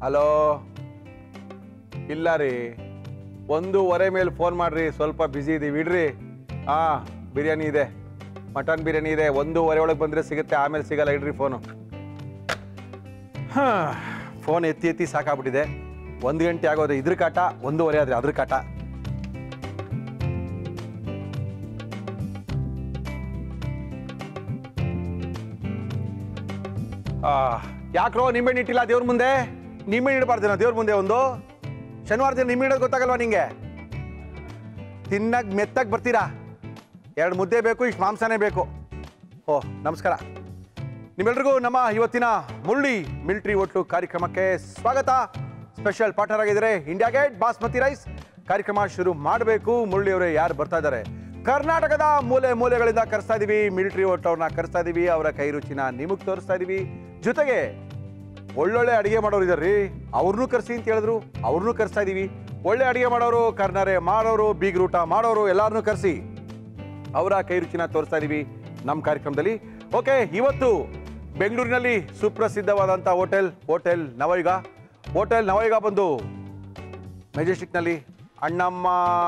Hello ಇಲ್ಲ ರೀ ಒಂದೂವರೆ ಮೇಲೆ ಫೋನ್ ಮಾಡ್ರಿ ಸ್ವಲ್ಪ ಬ್ಯುಸಿ ಇದೀವಿ ಇಡ್ರಿ ಹಾಂ ಬಿರಿಯಾನಿ ಇದೆ ಮಟನ್ ಬಿರಿಯಾನಿ ಇದೆ ಒಂದೂವರೆ ಒಳಗೆ ಬಂದರೆ ಸಿಗುತ್ತೆ ಆಮೇಲೆ ಸಿಗಲ್ಲ ಇಡ್ರಿ ಫೋನು ಹಾಂ ಫೋನ್ ಎತ್ತಿ ಎತ್ತಿ ಸಾಕಾಗ್ಬಿಟ್ಟಿದೆ ಒಂದು ಗಂಟೆ ಆಗೋದು ಇದ್ರ ಕಾಟ ಒಂದೂವರೆ ಆದರೆ ಅದ್ರ ಕಾಟ ಆ, ಯಾಕ್ರೋ ನಿಂಬೆಹಣ್ಣು ಇಟ್ಟಿಲ್ಲ ದೇವ್ರ ಮುಂದೆ ನಿಂಬೆಹಣ್ಣು ಇಡಬಾರ್ದೇನೋ ದೇವ್ರ ಮುಂದೆ ಒಂದು ಶನಿವಾರ ದಿನ ನಿಂಬೆ ಇಡೋದು ಗೊತ್ತಾಗಲ್ವಾ ನಿಂಗೆ ತಿನ್ನಕ್ ಮೆತ್ತಗೆ ಬರ್ತೀರಾ ಎರಡು ಮುದ್ದೆ ಬೇಕು ಇಷ್ಟು ಮಾಂಸನೇ ಬೇಕು ಓ ನಮಸ್ಕಾರ ನಿಮ್ಮೆಲ್ರಿಗೂ ನಮ್ಮ ಇವತ್ತಿನ ಮುರಳಿ ಮಿಲ್ಟ್ರಿ ಹೋಟ್ಲು ಕಾರ್ಯಕ್ರಮಕ್ಕೆ ಸ್ವಾಗತ ಸ್ಪೆಷಲ್ ಪಾರ್ಟ್ನರ್ ಆಗಿದ್ದಾರೆ ಇಂಡಿಯಾ ಗೇಟ್ ಬಾಸ್ಮತಿ ರೈಸ್ ಕಾರ್ಯಕ್ರಮ ಶುರು ಮಾಡಬೇಕು ಮುರಳಿ ಅವರೇ ಯಾರು ಬರ್ತಾ ಇದ್ದಾರೆ ಕರ್ನಾಟಕದ ಮೂಲೆ ಮೂಲೆಗಳಿಂದ ಕರೆಸ್ತಾ ಇದೀವಿ ಮಿಲಿಟರಿ ಹೋಟ್ಲ್ ಅವ್ರನ್ನ ಕರೆಸ್ತಾ ಇದೀವಿ ಅವರ ಕೈ ರುಚಿನ ನಿಮಗೆ ತೋರಿಸ್ತಾ ಇದೀವಿ ಜೊತೆಗೆ ಒಳ್ಳೊಳ್ಳೆ ಅಡಿಗೆ ಮಾಡೋರು ಇದಾರ್ರಿ ಅವ್ರನ್ನೂ ಕರ್ಸಿ ಅಂತ ಹೇಳಿದ್ರು ಅವ್ರನ್ನೂ ಕರೆಸ್ತಾ ಇದೀವಿ ಒಳ್ಳೆ ಅಡಿಗೆ ಮಾಡೋರು ಕರ್ನಾರೆ ಮಾಡೋರು ಬೀಗ್ರೂಟ ಮಾಡೋರು ಎಲ್ಲಾರನ್ನೂ ಕರೆಸಿ ಅವರ ಕೈ ರುಚಿನ ತೋರಿಸ್ತಾ ಇದೀವಿ ನಮ್ಮ ಕಾರ್ಯಕ್ರಮದಲ್ಲಿ ಓಕೆ ಇವತ್ತು ಬೆಂಗಳೂರಿನಲ್ಲಿ ಸುಪ್ರಸಿದ್ಧವಾದಂಥ hotel hotel Navayuga hotel Navayuga ಬಂದು ಮೆಜೆಸ್ಟಿಕ್ನಲ್ಲಿ ಅಣ್ಣಮ್ಮ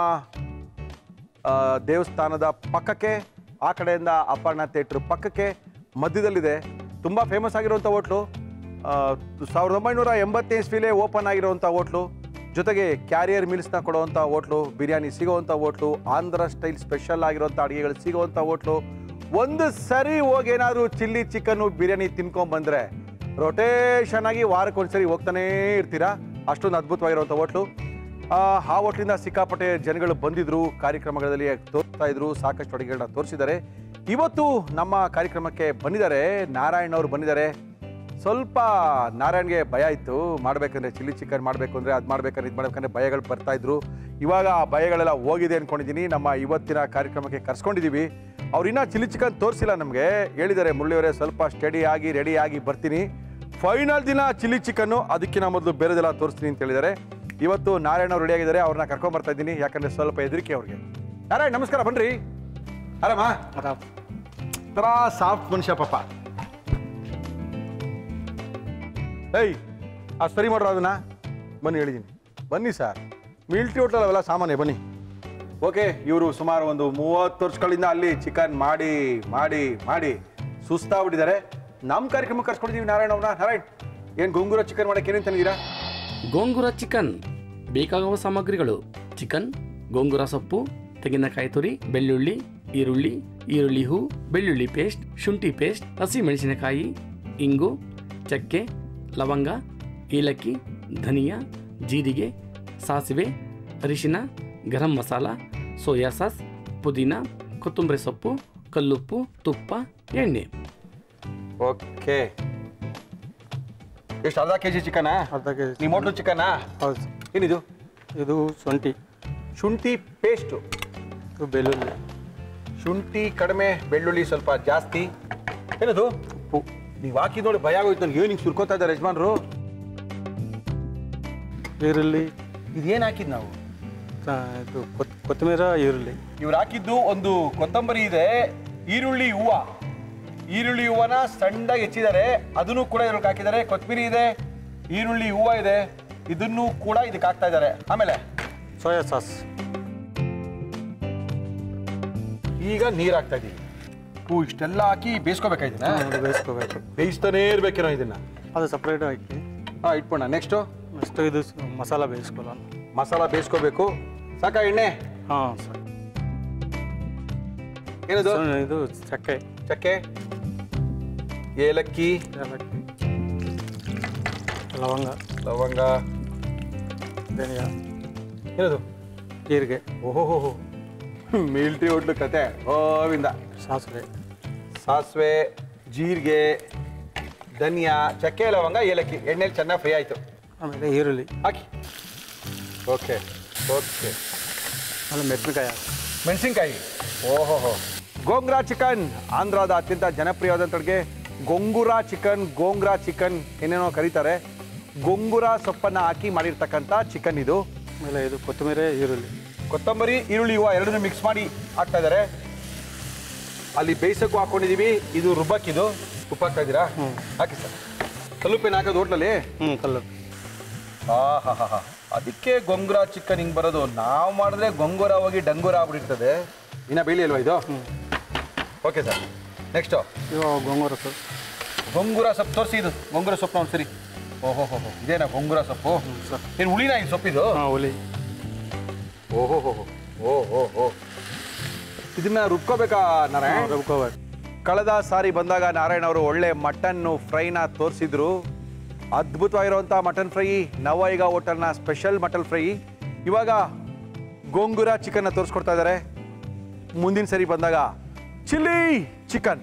ಆ, ದೇವಸ್ಥಾನದ ಪಕ್ಕಕ್ಕೆ ಆ ಕಡೆಯಿಂದ ಅಪ್ಪಣ್ಣ ಥಿಯೇಟ್ರ್ ಪಕ್ಕಕ್ಕೆ ಮಧ್ಯದಲ್ಲಿದೆ ತುಂಬ ಫೇಮಸ್ ಆಗಿರುವಂಥ ಹೋಟ್ಲು ಆ, ಸಾವಿರದ ಒಂಬೈನೂರ ಎಂಬತ್ತನೇ ಇಸ್ವಿಲೇ ಓಪನ್ ಆಗಿರುವಂಥ ಹೋಟ್ಲು ಜೊತೆಗೆ ಕ್ಯಾರಿಯರ್ ಮೀಲ್ಸ್ನ ಕೊಡುವಂಥ ಹೋಟ್ಲು ಬಿರಿಯಾನಿ ಸಿಗೋವಂಥ ಹೋಟ್ಲು ಆಂಧ್ರ ಸ್ಟೈಲ್ ಸ್ಪೆಷಲ್ ಆಗಿರುವಂಥ ಅಡುಗೆಗಳು ಸಿಗೋವಂಥ ಹೋಟ್ಲು ಒಂದು ಸರಿ ಹೋಗಿ ಏನಾದರೂ ಚಿಲ್ಲಿ ಚಿಕನ್ನು ಬಿರಿಯಾನಿ ತಿನ್ಕೊಂಬಂದ್ರೆ ರೊಟೇಷನ್ ಆಗಿ ವಾರಕ್ಕೊಂದ್ಸರಿ ಹೋಗ್ತಾನೇ ಇರ್ತೀರಾ ಅಷ್ಟೊಂದು ಅದ್ಭುತವಾಗಿರುವಂಥ ಹೋಟ್ಲು ಆ ಆ ಹೋಟ್ಲಿಂದ ಸಿಕ್ಕಾಪಟ್ಟೆ ಜನಗಳು ಬಂದಿದ್ರು ಕಾರ್ಯಕ್ರಮಗಳಲ್ಲಿ ತೋರಿಸ್ತಾ ಇದ್ರು ಸಾಕಷ್ಟು ಅಡುಗೆಗಳನ್ನ ತೋರಿಸಿದ್ದಾರೆ ಇವತ್ತು ನಮ್ಮ ಕಾರ್ಯಕ್ರಮಕ್ಕೆ ಬಂದಿದ್ದಾರೆ ನಾರಾಯಣ್ ಅವರು ಬಂದಿದ್ದಾರೆ ಸ್ವಲ್ಪ ನಾರಾಯಣ್ಗೆ ಭಯ ಇತ್ತು ಮಾಡ್ಬೇಕಂದ್ರೆ ಚಿಲ್ಲಿ ಚಿಕನ್ ಮಾಡಬೇಕು ಅಂದರೆ ಅದು ಮಾಡ್ಬೇಕಂದ್ರೆ ಇದು ಮಾಡ್ಬೇಕಂದ್ರೆ ಭಯಗಳು ಬರ್ತಾ ಇದ್ರು ಇವಾಗ ಆ ಭಯಗಳೆಲ್ಲ ಹೋಗಿದೆ ಅನ್ಕೊಂಡಿದ್ದೀನಿ ನಮ್ಮ ಇವತ್ತಿನ ಕಾರ್ಯಕ್ರಮಕ್ಕೆ ಕರ್ಸ್ಕೊಂಡಿದ್ದೀವಿ ಅವ್ರು ಇನ್ನೂ ಚಿಲ್ಲಿ ಚಿಕನ್ ತೋರಿಸಿಲ್ಲ ನಮಗೆ ಹೇಳಿದ್ದಾರೆ ಮುರಳಿಯವರೇ ಸ್ವಲ್ಪ ಸ್ಟಡಿ ಆಗಿ ರೆಡಿ ಆಗಿ ಬರ್ತೀನಿ ಫೈನಲ್ ದಿನ ಚಿಲ್ಲಿ ಚಿಕನ್ನು ಅದಕ್ಕಿಂತ ಮೊದಲು ಬೇರೆದೆಲ್ಲ ತೋರಿಸ್ತೀನಿ ಅಂತ ಹೇಳಿದ್ದಾರೆ ಇವತ್ತು ನಾರಾಯಣ ಅವ್ರು ರೆಡಿ ಆಗಿದ್ದಾರೆ ಅವ್ರನ್ನ ಕರ್ಕೊಂಡ್ ಬರ್ತಾ ಇದ್ದೀನಿ ಯಾಕಂದ್ರೆ ಸ್ವಲ್ಪ ಹೆದರಿಕೆ ಅವ್ರಿಗೆ ನಾರಾಯಣ್ ನಮಸ್ಕಾರ ಬನ್ರಿ ಆರಾಮ ತರ ಸಾಫ್ಟ್ ಮನುಷ್ಯ ಪಾಪ ಏಯ್ ಆ ಸರಿ ಮಾಡ್ರ ಅದನ್ನ ಬನ್ನಿ ಹೇಳಿದ್ದೀನಿ ಬನ್ನಿ ಸರ್ ಮಿಲ್ಟ್ರಿ ಹೋಟ್ಲ್ ಅವೆಲ್ಲ ಸಾಮಾನ್ಯ ಬನ್ನಿ ಓಕೆ ಇವರು ಸುಮಾರು ಒಂದು ಮೂವತ್ತು ವರ್ಷಗಳಿಂದ ಅಲ್ಲಿ ಚಿಕನ್ ಮಾಡಿ ಮಾಡಿ ಮಾಡಿ ಸುಸ್ತಾಗ್ಬಿಟ್ಟಿದ್ದಾರೆ ನಮ್ಮ ಕಾರ್ಯಕ್ರಮ ಕರ್ಸ್ಕೊಂಡಿದ್ದೀವಿ ನಾರಾಯಣ ಅವ್ರನ್ನ ನಾರಾಯಣ್ ಏನು ಗೊಂಗೂರ ಚಿಕನ್ ಮಾಡಕ್ಕೆ ಏನೇನು ತಂದಿದ್ದೀರಾ ಗೋಂಗೂರ ಚಿಕನ್ ಬೇಕಾಗುವ ಸಾಮಗ್ರಿಗಳು ಚಿಕನ್ ಗೋಂಗೂರ ಸೊಪ್ಪು ತೆಂಗಿನಕಾಯಿ ತುರಿ ಬೆಳ್ಳುಳ್ಳಿ ಈರುಳ್ಳಿ ಈರುಳ್ಳಿ ಹೂ ಬೆಳ್ಳುಳ್ಳಿ ಪೇಸ್ಟ್ ಶುಂಠಿ ಪೇಸ್ಟ್ ಹಸಿ ಮೆಣಸಿನಕಾಯಿ ಇಂಗು ಚಕ್ಕೆ ಲವಂಗ ಏಲಕ್ಕಿ ಧನಿಯಾ ಜೀರಿಗೆ ಸಾಸಿವೆ ಅರಿಶಿನ ಗರಂ ಮಸಾಲ ಸೋಯಾ ಸಾಸ್ ಪುದೀನ ಕೊತ್ತಂಬರಿ ಸೊಪ್ಪು ಕಲ್ಲುಪ್ಪು ತುಪ್ಪ ಎಣ್ಣೆ ಓಕೆ ಎಷ್ಟು ಅರ್ಧ ಕೆ ಜಿ ಚಿಕನಾ ಅರ್ಧ ಕೆ ಜಿ ನಿಮ್ಮ ಹೋಟ್ಲು ಚಿಕನಾ ಹೌದು ಸರ್. ಏನಿದು ಇದು ಶುಂಠಿ ಶುಂಠಿ ಪೇಸ್ಟು ಇದು ಬೆಳ್ಳುಳ್ಳಿ ಶುಂಠಿ ಕಡಿಮೆ ಬೆಳ್ಳುಳ್ಳಿ ಸ್ವಲ್ಪ ಜಾಸ್ತಿ ಏನದು ಉಪ್ಪು ನೀವು ಹಾಕಿದ ನೋಡಿ ಭಯ ಆಗೋಯ್ತು ನನಗೆ ಏನು ಹಿಂಗೆ ಸುರ್ಕೋತಾ ಇದ್ದಾರೆ ಯಜಮಾನ್ರು ಈರುಳ್ಳಿ ಇದೇನು ಹಾಕಿದ್ ನಾವು ಆ, ಇದು ಕೊತ್- ಕೊತ್ತಂಬರಿ ಈರುಳ್ಳಿ ಇವ್ರು ಹಾಕಿದ್ದು ಒಂದು ಕೊತ್ತಂಬರಿ ಇದೆ ಈರುಳ್ಳಿ ಹೂವು ಈರುಳ್ಳಿ ಹೂವನ ಸಣ್ಣದಾಗಿ ಹೆಚ್ಚಿದ್ದಾರೆ ಅದನ್ನು ಕೂಡ ಇದ್ರೊಳಗೆ ಹಾಕಿದ್ದಾರೆ ಕೊತ್ತಂಬರಿ ಇದೆ ಈರುಳ್ಳಿ ಹೂವು ಇದೆ ಇದನ್ನು ಕೂಡ ಇದಕ್ಕೆ ಹಾಕ್ತಾ ಇದ್ದಾರೆ ಆಮೇಲೆ ಸೋಯಾ ಸಾಸ್ ಈಗ ನೀರು ಹಾಕ್ತಾ ಇದೀವಿ ಹೂ ಇಷ್ಟೆಲ್ಲ ಹಾಕಿ ಬೇಯಿಸ್ಕೋಬೇಕಾಯ್ತನ ಅದು ಬೇಯಿಸ್ಕೋಬೇಕು ಬೇಯಿಸ್ತಾನೇ ಇರ್ಬೇಕೇನೋ ಇದನ್ನ ಅದು ಸಪ್ರೇಟ್ ಹಾಕಿ ಹಾಂ ಇಟ್ಬೋಣ ನೆಕ್ಸ್ಟು ನೆಕ್ಸ್ಟ್ ಇದು ಸ- ಮಸಾಲ ಬೇಯಿಸ್ಕೊಳ್ಳೋಣ ಮಸಾಲ ಬೇಯಿಸ್ಕೋಬೇಕು ಸಾಕ ಎಣ್ಣೆ ಹಾಂ ಸರ್ ಏನದು ಸೊ, ಇದು ಚಕ್ಕೆ ಚಕ್ಕೆ ಏಲಕ್ಕಿ ಏಲಕ್ಕಿ ಲವಂಗ ಲವಂಗ ಧನಿಯಾ ಏನದು ಜೀರಿಗೆ ಓಹೋ ಮಿಲ್ಟ್ರಿ ಹೋಟ್ಲು ಕತೆ ಗೋವಿಂದ ಸಾಸಿವೆ ಸಾಸಿವೆ ಜೀರಿಗೆ ಧನಿಯಾ ಚಕ್ಕೆ ಲವಂಗ ಏಲಕ್ಕಿ ಎಣ್ಣೆಲಿ ಚೆನ್ನಾಗಿ ಫ್ರೈ ಆಯಿತು ಆಮೇಲೆ ಈರುಳ್ಳಿ ಹಾಕಿ ಓಕೆ ಓಕೆ ಆಮೇಲೆ ಮೆಣಸಿನ್ಕಾಯಿ ಹಾಕಿ ಮೆಣಸಿನ್ಕಾಯಿ ಓಹೋ ಗೋಂಗ್ರಾ ಚಿಕನ್ ಆಂಧ್ರದ ಅತ್ಯಂತ ಜನಪ್ರಿಯವಾದಂಥ ಅಡುಗೆ ಗೊಂಗುರ ಚಿಕನ್ ಗೋಂಗ್ರಾ ಚಿಕನ್ ಏನೇನೋ ಕರೀತಾರೆ ಗೊಂಗುರ ಸೊಪ್ಪನ್ನು ಹಾಕಿ ಮಾಡಿರ್ತಕ್ಕಂಥ ಚಿಕನ್ ಇದು ಆಮೇಲೆ ಇದು ಕೊತ್ತಂಬರಿ ಈರುಳ್ಳಿ ಕೊತ್ತಂಬರಿ ಈರುಳ್ಳಿ ಹೂವು ಎರಡನ್ನೂ ಮಿಕ್ಸ್ ಮಾಡಿ ಹಾಕ್ತಾ ಇದ್ದಾರೆ ಅಲ್ಲಿ ಬೇಯಿಸಕ್ಕೂ ಹಾಕೊಂಡಿದೀವಿ ಇದು ರುಬ್ಬಕ್ಕಿದು ಉಪ್ಪು ಹಾಕ್ತಾ ಇದ್ದೀರಾ ಹ್ಮ್. ಹಾಕಿ ಸರ್ ಕಲ್ಲುಪ್ಪೇನು ಹಾಕೋದು ಹೋಟ್ಲಲ್ಲಿ ಹ್ಞೂ ಕಲ್ಲು ಆಹಾಹಾಹಾ. ಅದಕ್ಕೆ ಗೊಂಗುರ ಚಿಕನ್ ಹಿಂಗ್ ಬರೋದು ನಾವು ಮಾಡಿದ್ರೆ ಗೊಂಗುರ ಹೋಗಿ ಡಂಗೂರ ಆಗ್ಬಿಟ್ಟಿರ್ತದೆ ಇನ್ನ ಬೇಲಿ ಅಲ್ವಾ ಇದು ಓಕೆ ಸರ್ ನೆಕ್ಸ್ಟು ಇವಾಗ ಗೋಂಗೂರ ಸರ್ ಗೊಂಗುರ ಸೊಪ್ಪು ತೋರಿಸಿ ಇದು ಗೊಂಗುರ ಸೊಪ್ಪು ಒಂದ್ಸರಿ ಓಹೋ ಹೋ ಇದೇನಾ ಗೊಂಗುರ ಸೊಪ್ಪು ಸರ್ ಏನು ಹುಳಿನಾ ಇದು ಸೊಪ್ಪಿದು ಹಾಂ ಹುಲಿ ಓಹೋ ಹೋ ಓ ಓ ಓ ಇದನ್ನ ರುಬ್ಕೋಬೇಕಾ ನಾರಾಯಣ್ ರುಬ್ಕೋಬೇಕು ಕಳೆದ ಸಾರಿ ಬಂದಾಗ ನಾರಾಯಣ್ ಅವರು ಒಳ್ಳೆ ಮಟನ್ನು ಫ್ರೈನ ತೋರಿಸಿದ್ರು ಅದ್ಭುತವಾಗಿರುವಂಥ ಮಟನ್ ಫ್ರೈ ನವೈಗ ಹೋಟೆಲ್ನ ಸ್ಪೆಷಲ್ ಮಟನ್ ಫ್ರೈ ಇವಾಗ ಗೋಂಗೂರ ಚಿಕನ್ನ ತೋರಿಸ್ಕೊಡ್ತಾ ಇದ್ದಾರೆ ಮುಂದಿನ ಸರಿ ಬಂದಾಗ ಚಿಲ್ಲಿ ಚಿಕನ್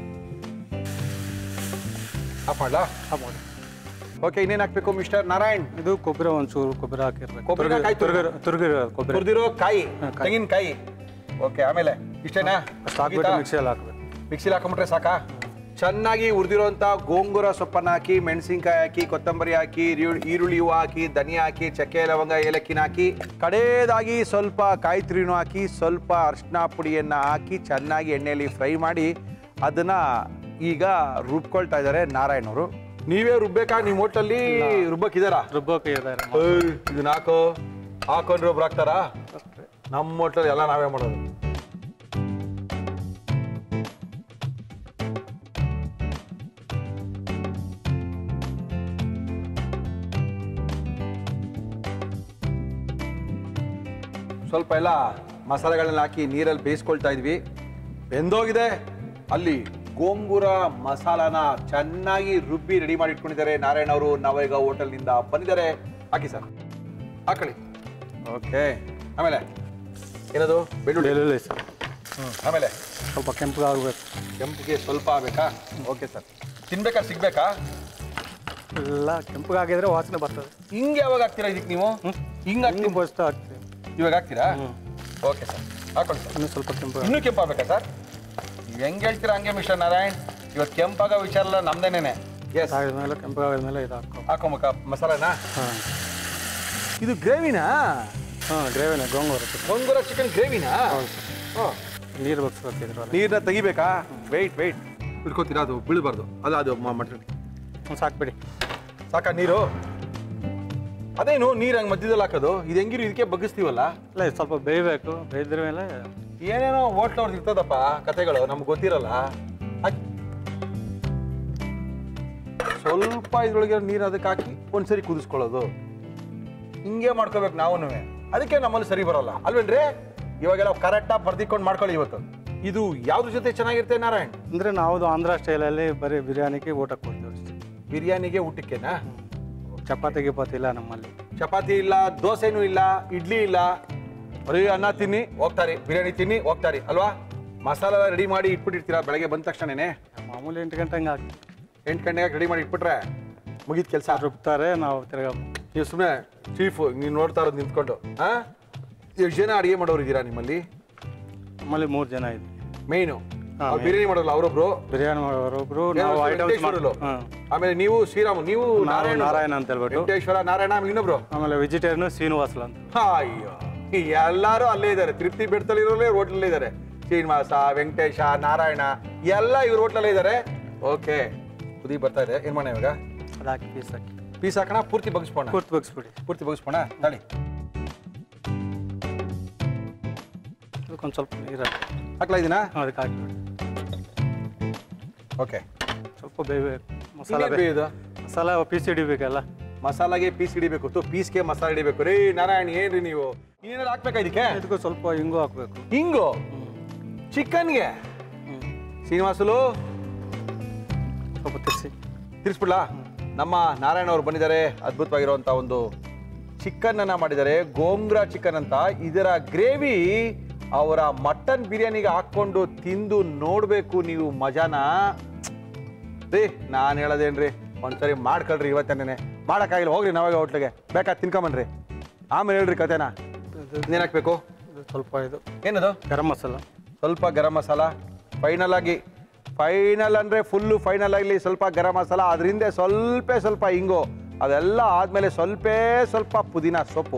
ಆಫ್ ಮಾಡ್ಲಾ ಹಾಂ ಮಾಡಿ ಓಕೆ ಇನ್ನೇನು ಹಾಕ್ಬೇಕು ಮಿಸ್ಟರ್ ನಾರಾಯಣ್ ಇದು ಕೊಬ್ಬರಿ ಒಂಚೂರು ಕೊಬ್ಬರಿ ಹಾಕಿರ್ಬೇಕು ಕೊಬ್ಬರಿನ ಕಾಯಿ ತುರ್ದು- ತುರ್ಗಿರೋ ಕೊಬ್ಬರಿ ಹುರಿದಿರೋ ಕಾಯಿ ಹಾ, ಕಾಯಿ. ತೆಂಗಿನಕಾಯಿ ಓಕೆ ಆಮೇಲೆ ಇಷ್ಟೇನಾ ಅಷ್ಟು ಹಾಕ್ಬಿಟ್ಟು ಮಿಕ್ಸಿಯಲ್ಲಿ ಹಾಕ್ಬೇಕು ಮಿಕ್ಸಿಲಿ ಹಾಕೊಂಬಿಟ್ರೆ ಸಾಕಾ ಚೆನ್ನಾಗಿ ಹುರಿದಿರೋಂಥ ಗೋಂಗೂರ ಸೊಪ್ಪನ್ನು ಹಾಕಿ ಮೆಣಸಿನ್ಕಾಯಿ ಹಾಕಿ ಕೊತ್ತಂಬರಿ ಹಾಕಿ ಈರುಳ್ಳಿ ಈರುಳ್ಳಿ ಹೂವು ಹಾಕಿ ಧನಿಯಾ ಹಾಕಿ ಚಕ್ಕೆ ಲವಂಗ ಏಲಕ್ಕಿನ ಹಾಕಿ ಕಡೇದಾಗಿ ಸ್ವಲ್ಪ ಕಾಯಿ ತುರಿನೂ ಹಾಕಿ ಸ್ವಲ್ಪ ಅರಿಶಿನ ಪುಡಿಯನ್ನು ಹಾಕಿ ಚೆನ್ನಾಗಿ ಎಣ್ಣೆಯಲ್ಲಿ ಫ್ರೈ ಮಾಡಿ ಅದನ್ನ ಈಗ ರುಬ್ಕೊಳ್ತಾ ಇದ್ದಾರೆ ನಾರಾಯಣ್ ಅವರು ನೀವೇ ರುಬ್ಬೇಕಾ ನಿಮ್ಮ ಹೋಟೆಲ್ಲಿ ರುಬ್ಬಕ್ಕಿದಾರಾ ರುಬ್ಬೋಕೆ ಇದ್ದಾರೆ ಏಯ್, ಇದನ್ನ ಹಾಕೋ ಹಾಕೊಂಡ್ರೆ ಒಬ್ರು ಹಾಕ್ತಾರಾ ನಮ್ಮ ಹೋಟೆಲ್ ಎಲ್ಲ ನಾವೇ ಮಾಡೋದು ಸ್ವಲ್ಪ ಎಲ್ಲ ಮಸಾಲೆಗಳನ್ನ ಹಾಕಿ ನೀರಲ್ಲಿ ಬೇಯಿಸ್ಕೊಳ್ತಾ ಇದ್ವಿ ಬೆಂದೋಗಿದೆ ಅಲ್ಲಿ ಗೋಂಗೂರ ಮಸಾಲಾನ ಚೆನ್ನಾಗಿ ರುಬ್ಬಿ ರೆಡಿ ಮಾಡಿ ಇಟ್ಕೊಂಡಿದ್ದಾರೆ ನಾರಾಯಣ್ ಅವರು ನಾವೀಗ ಹೋಟೆಲ್ನಿಂದ ಬಂದಿದ್ದಾರೆ ಹಾಕಿ ಸರ್ ಹಾಕೊಳ್ಳಿ ಓಕೆ ಆಮೇಲೆ ಏನದು ಬೆಳ್ಳುಳ್ಳಿ ಬೆಳ್ಳುಳ್ಳಿ ಸರ್ ಆಮೇಲೆ ಸ್ವಲ್ಪ ಕೆಂಪು ಆಗಬೇಕು ಕೆಂಪಿಗೆ ಸ್ವಲ್ಪ ಬೇಕಾ ಓಕೆ ಸರ್ ತಿನ್ಬೇಕಾ ಸಿಗ್ಬೇಕಾ ಎಲ್ಲ ಕೆಂಪಗಾಗಿದ್ರೆ ವಾಸನೆ ಬರ್ತದೆ ಹಿಂಗೆ ಯಾವಾಗ ಹಾಕ್ತೀರಾ ಇದಕ್ಕೆ ನೀವು ಹಿಂಗೆ ಹಾಕ್ತೀನಿ ಹಿಂಗೆ ಬಸ್ತಾ ಹಾಕ್ತೀವಿ ಇವಾಗ ಹಾಕ್ತೀರಾ ಹ್ಞೂ ಓಕೆ ಸರ್ ಹಾಕೊಳ್ಳಿ ಸರ್ ಇನ್ನೂ ಸ್ವಲ್ಪ ಕೆಂಪು ಇನ್ನೂ ಕೆಂಪಾಗಬೇಕಾ ಸರ್ ನೀವು ಹೆಂಗೆ ಹೇಳ್ತೀರಾ ಹಂಗೆ ಮಿಸ್ಟರ್ ನಾರಾಯಣ್ ಇವತ್ತು ಕೆಂಪಾಗೋ ವಿಚಾರ ಎಲ್ಲ ನಮ್ದೇನೇನೆ ಎಸ್ ಆಗಿದ್ಮೇಲೆ ಕೆಂಪಗಾದ್ಮೇಲೆ ಇದು ಹಾಕೋ ಹಾಕೊಂಬೇಕಾ ಮಸಾಲಾನ ಹಾಂ ಇದು ಗ್ರೇವಿನಾ ಹಾಂ ಗ್ರೇವಿನೇ ಗೋಂಗೂರ ಸರ್ ಗೊಂಗೂರ ಚಿಕನ್ ಗ್ರೇವಿನಾ ಹೌದು ಸರ್ ನೀರು ಬಗ್ಸ್ಬೇಕು ಇದ್ರಲ್ಲಿ ನೀರನ್ನ ತೆಗಿಬೇಕಾ ವೆಯ್ಟ್ ವೆಯ್ಟ್ ಇಟ್ಕೋತೀರಾ ಅದು ಬೀಳಬಾರ್ದು ಅದು ಅದು ಮಟನ್ ಹ್ಞೂ ಸಾಕ್ಬಿಡಿ ಸಾಕಾ ನೀರು ಅದೇನು ನೀರು ಹಂಗೆ ಮಧ್ಯದಲ್ಲಿ ಹಾಕೋದು ಇದು ಹೆಂಗಿರು ಇದಕ್ಕೆ ಬಗ್ಗಿಸ್ತೀವಲ್ಲ ಇಲ್ಲ ಇದು ಸ್ವಲ್ಪ ಬೇಯಬೇಕು ಬೇಯ್ದ್ರ ಮೇಲೆ ಏನೇನೋ ಹೋಟ್ಲವ್ರದ್ದು ಇರ್ತದಪ್ಪ ಕತೆಗಳು ನಮ್ಗೆ ಗೊತ್ತಿರಲ್ಲ ಹಾಕಿ. ಸ್ವಲ್ಪ ಇದ್ರೊಳಗೆ ನೀರು ಅದಕ್ಕೆ ಹಾಕಿ ಒಂದ್ಸರಿ ಕುದಿಸ್ಕೊಳ್ಳೋದು ಹಿಂಗೆ ಮಾಡ್ಕೋಬೇಕು ನಾವು ಅದಕ್ಕೆ ನಮ್ಮಲ್ಲಿ ಸರಿ ಬರೋಲ್ಲ ಅಲ್ವೇನ್ರಿ ಇವಾಗೆಲ್ಲ ಕರೆಕ್ಟಾಗಿ ಬರ್ದಿಕೊಂಡು ಮಾಡ್ಕೊಳ್ಳಿ ಇವತ್ತು ಇದು ಯಾವ್ದ್ರ ಜೊತೆ ಚೆನ್ನಾಗಿರುತ್ತೆ ನಾರಾಯಣ್ ಅಂದರೆ ನಾವು ಆಂಧ್ರ ಸ್ಟೈಲಲ್ಲಿ ಬರೀ ಬಿರಿಯಾನಿಗೆ ಊಟ ಕೊಡ್ತೀವಿ ಅಷ್ಟೇ ಬಿರಿಯಾನಿಗೆ ಊಟಕ್ಕೆನಾ ಚಪಾತಿ ಗಿಪಾತಿ ಇಲ್ಲ ನಮ್ಮಲ್ಲಿ ಚಪಾತಿ ಇಲ್ಲ ದೋಸೆನೂ ಇಲ್ಲ ಇಡ್ಲಿ ಇಲ್ಲ ಬರೀ ಅನ್ನ ತಿನ್ನಿ ಹೋಗ್ತಾರಿ ಬಿರಿಯಾನಿ ತಿನ್ನಿ ಹೋಗ್ತಾರಿ ಅಲ್ವಾ ಮಸಾಲ ರೆಡಿ ಮಾಡಿ ಇಟ್ಬಿಟ್ಟಿರ್ತೀರಾ ಬೆಳಗ್ಗೆ ಬಂದ ತಕ್ಷಣನೇ ಮಾಮೂಲಿ ಎಂಟು ಗಂಟೆ ಹಂಗೆ ಹಾಕಿ ಎಂಟು ಗಂಟೆಗೆ ರೆಡಿ ಮಾಡಿ ಇಟ್ಬಿಟ್ರೆ ಮುಗೀತು ಕೆಲಸ ರುಬ್ತಾರೆ ನಾವು ತಿರ್ಗಾ ನೀವು ಸುಮ್ಮನೆ ಚೀಫು ನೀವು ನೋಡ್ತಾ ಇರೋದು ನಿಂತ್ಕೊಂಡು ಹಾಂ ಎಷ್ಟು ಜನ ಅಡುಗೆ ಮಾಡೋರು ಇದ್ದೀರಾ ನಿಮ್ಮಲ್ಲಿ ನಮ್ಮಲ್ಲಿ ಮೂರು ಜನ ಇದೆ ಮೇಯ್ನು ಹಾ, main. ಬಿರಿಯಾನಿ ಮಾಡೋಲ್ಲ ಅವರೊಬ್ರು ಬಿರಿಯಾನಿ ಮಾಡೋರೊಬ್ರು ಏನೋ ನಾವು ಐಟಮ್ಸ್ ವೆಂಕಟೇಶ್ವರರು. ಹಾಂ ಆಮೇಲೆ ನೀವು ಶ್ರೀರಾಮ್ ನೀವು ನಾರಾಯಣ ನಾರಾಯಣ ಅಂತ ಹೇಳ್ಬಿಟ್ಟು ವೆಂಕಟೇಶ್ವರ ನಾರಾಯಣ ಆಮೇಲೆ ಇನ್ನೊಬ್ರು ಆಮೇಲೆ ವೆಜಿಟೇರಿಯನ್ ಶ್ರೀನಿವಾಸಲ ಅಂತ ಅಯ್ಯೋ ಎಲ್ಲರೂ ಅಲ್ಲೇ ಇದ್ದಾರೆ ತೃಪ್ತಿ ಬೆಡ್ತಲ್ಲಿ ಇರೋರೇ ಹೋಟ್ಲಲ್ಲೇ ಇದ್ದಾರೆ ಶ್ರೀನಿವಾಸ ವೆಂಕಟೇಶ ನಾರಾಯಣ ಎಲ್ಲ ಇವ್ರ ಹೋಟ್ಲಲ್ಲೇ ಇದ್ದಾರೆ ಓಕೆ ಕುದಿ ಬರ್ತಾ ಇದೆ ಏನ್ ಮಾಡೋಣ ಇವಾಗ ಅದು ಹಾಕಿ ಪೀಸ್ ಹಾಕಿ ಪೀಸ್ ಹಾಕೋಣ ಪೂರ್ತಿ ಬಗ್ಸ್ಬೋಣ ಕೂರ್ತು ಬಗ್ಸ್ಬಿಡಿ ಪೂರ್ತಿ ಬಗ್ಸ್ಬೋಣ ತಳಿ ಅದಕ್ಕೊಂದು ಸ್ವಲ್ಪ ನೀರು ಹಾಕಿ ಹಾಕ್ಲಾ ಇದೀನಾ ಹಾಂ, ಅದಕ್ಕೆ ಹಾಕಿಬಿಡಿ ಓಕೆ ಸ್ವಲ್ಪ ಬೇಯಬೇಕು ಮಸಾಲ ಇನ್ನೇನ್ ಬೇ ಬೇಯೋದು ಮಸಾಲ ಪೀಸ್ ಹಿಡಿಬೇಕಲ್ಲ ಮಸಾಲಾಗೆ ಪೀಸ್ ಹಿಡಿಬೇಕು ತು ಪೀಸ್ಗೆ ಮಸಾಲೆ ಹಿಡಿಬೇಕು ರೀ ನಾರಾಯಣ್ ಏನ್ರಿ ನೀವು ಏನಾದ್ರು ಹಾಕ್ಬೇಕಾ ಇದಕ್ಕೆ ಇದಕ್ಕೂ ಸ್ವಲ್ಪ ಹಿಂಗು ಹಾಕಬೇಕು ಹಿಂಗು ಚಿಕನ್ಗೆ ಹ್ಞೂ ಶ್ರೀನಿವಾಸಲು ಸ್ವಲ್ಪ ತಿರ್ಸಿ ತಿರ್ಸ್ಬಿಡ್ಲಾ ನಮ್ಮ ನಾರಾಯಣ ಅವರು ಬಂದಿದ್ದಾರೆ ಅದ್ಭುತವಾಗಿರುವಂಥ ಒಂದು ಚಿಕನ್ ಅನ್ನ ಮಾಡಿದ್ದಾರೆ ಗೋಂಗ್ರಾ ಚಿಕನ್ ಅಂತ ಇದರ ಗ್ರೇವಿ ಅವರ ಮಟನ್ ಬಿರಿಯಾನಿಗೆ ಹಾಕೊಂಡು ತಿಂದು ನೋಡಬೇಕು ನೀವು ಮಜಾನ ರೀ ನಾನು ಹೇಳೋದೇನ್ರಿ ಒಂದ್ಸರಿ ಮಾಡ್ಕೊಳ್ರಿ ಇವತ್ತೇನೆ ಮಾಡೋಕ್ಕಾಗಿಲ್ಲ ಹೋಗ್ರಿ ನಾವಾಗ ಹೋಟ್ಲಿಗೆ ಬೇಕಾ ತಿನ್ಕೊಂಬನ್ರಿ ಆಮೇಲೆ ಹೇಳ್ರಿ ಕತೆನ ಏನು ಹಾಕ್ಬೇಕು ಇದು ಸ್ವಲ್ಪ ಇದು ಏನದು ಗರಂ ಮಸಾಲ ಸ್ವಲ್ಪ ಗರಂ ಮಸಾಲ ಫೈನಲ್ ಆಗಿ ಫೈನಲ್ ಅಂದರೆ ಫುಲ್ಲು ಫೈನಲ್ ಆಗಲಿ ಸ್ವಲ್ಪ ಗರಂ ಮಸಾಲ ಅದರಿಂದ ಸ್ವಲ್ಪ ಸ್ವಲ್ಪ ಹಿಂಗು ಅದೆಲ್ಲ ಆದಮೇಲೆ ಸ್ವಲ್ಪ ಸ್ವಲ್ಪ ಪುದೀನ ಸೊಪ್ಪು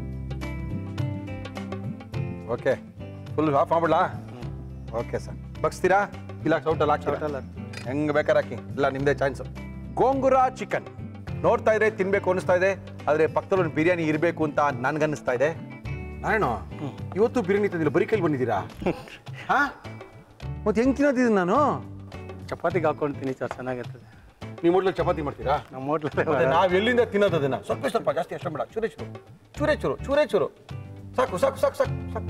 ಓಕೆ ಫುಲ್ ಆಫ್ ಮಾಡ್ಬಿಡ್ಲಾ ಓಕೆ ಸರ್ ಬಗ್ಸ್ತೀರಾ ಇಲ್ಲ ಸೌಟಲ್ಲಿ ಹಾಕ್ತೀರಾ ಟೋಟಲ್ ಹಾಕ್ತೀವಿ ಹೆಂಗ್ ಬೇಕಾದ್ರೆ ಹಾಕಿ ಇಲ್ಲ ನಿಮ್ದೇ ಚಾನ್ಸು ಗೋಂಗೂರ ಚಿಕನ್ ನೋಡ್ತಾ ಇದ್ರೆ ತಿನ್ಬೇಕು ಅನಿಸ್ತಾ ಇದೆ ಆದರೆ ಪಕ್ಕದಲ್ಲಿ ಒಂದು ಬಿರಿಯಾನಿ ಇರಬೇಕು ಅಂತ ನನ್ಗನ್ನಿಸ್ತಾ ಇದೆ ನಾರಾಯಣ ಇವತ್ತು ಬಿರಿಯಾನಿ ತಂದಿಲ್ಲ ಬರೀ ಕೈಲಿ ಬಂದಿದ್ದೀರಾ ಹಾ ಮತ್ತೆ ಹೆಂಗ್ ತಿನ್ನೋದಿದ್ದೀನಿ ನಾನು ಚಪಾತಿಗೆ ಹಾಕೊಂಡು ತಿನ್ನಿ ಸರ್ ಚೆನ್ನಾಗಿರ್ತದೆ ನೀವು ಹೋಟ್ಲಲ್ಲಿ ಚಪಾತಿ ಮಾಡ್ತೀರಾ ನಮ್ಮ ಹೋಟ್ಲಲ್ಲೇ ಮತ್ತೆ ನಾವ್ ಎಲ್ಲಿಂದ ತಿನ್ನೋದು ಅದನ್ನ ಸ್ವಲ್ಪ ಸ್ವಲ್ಪ ಜಾಸ್ತಿ ಅಷ್ಟ ಬೇಡ ಚೂರೇ ಚೂರು ಚೂರೇ ಚೂರು ಚೂರೇ ಚೂರು ಸಾಕು ಸಾಕು ಸಾಕು ಸಾಕು ಸಾಕು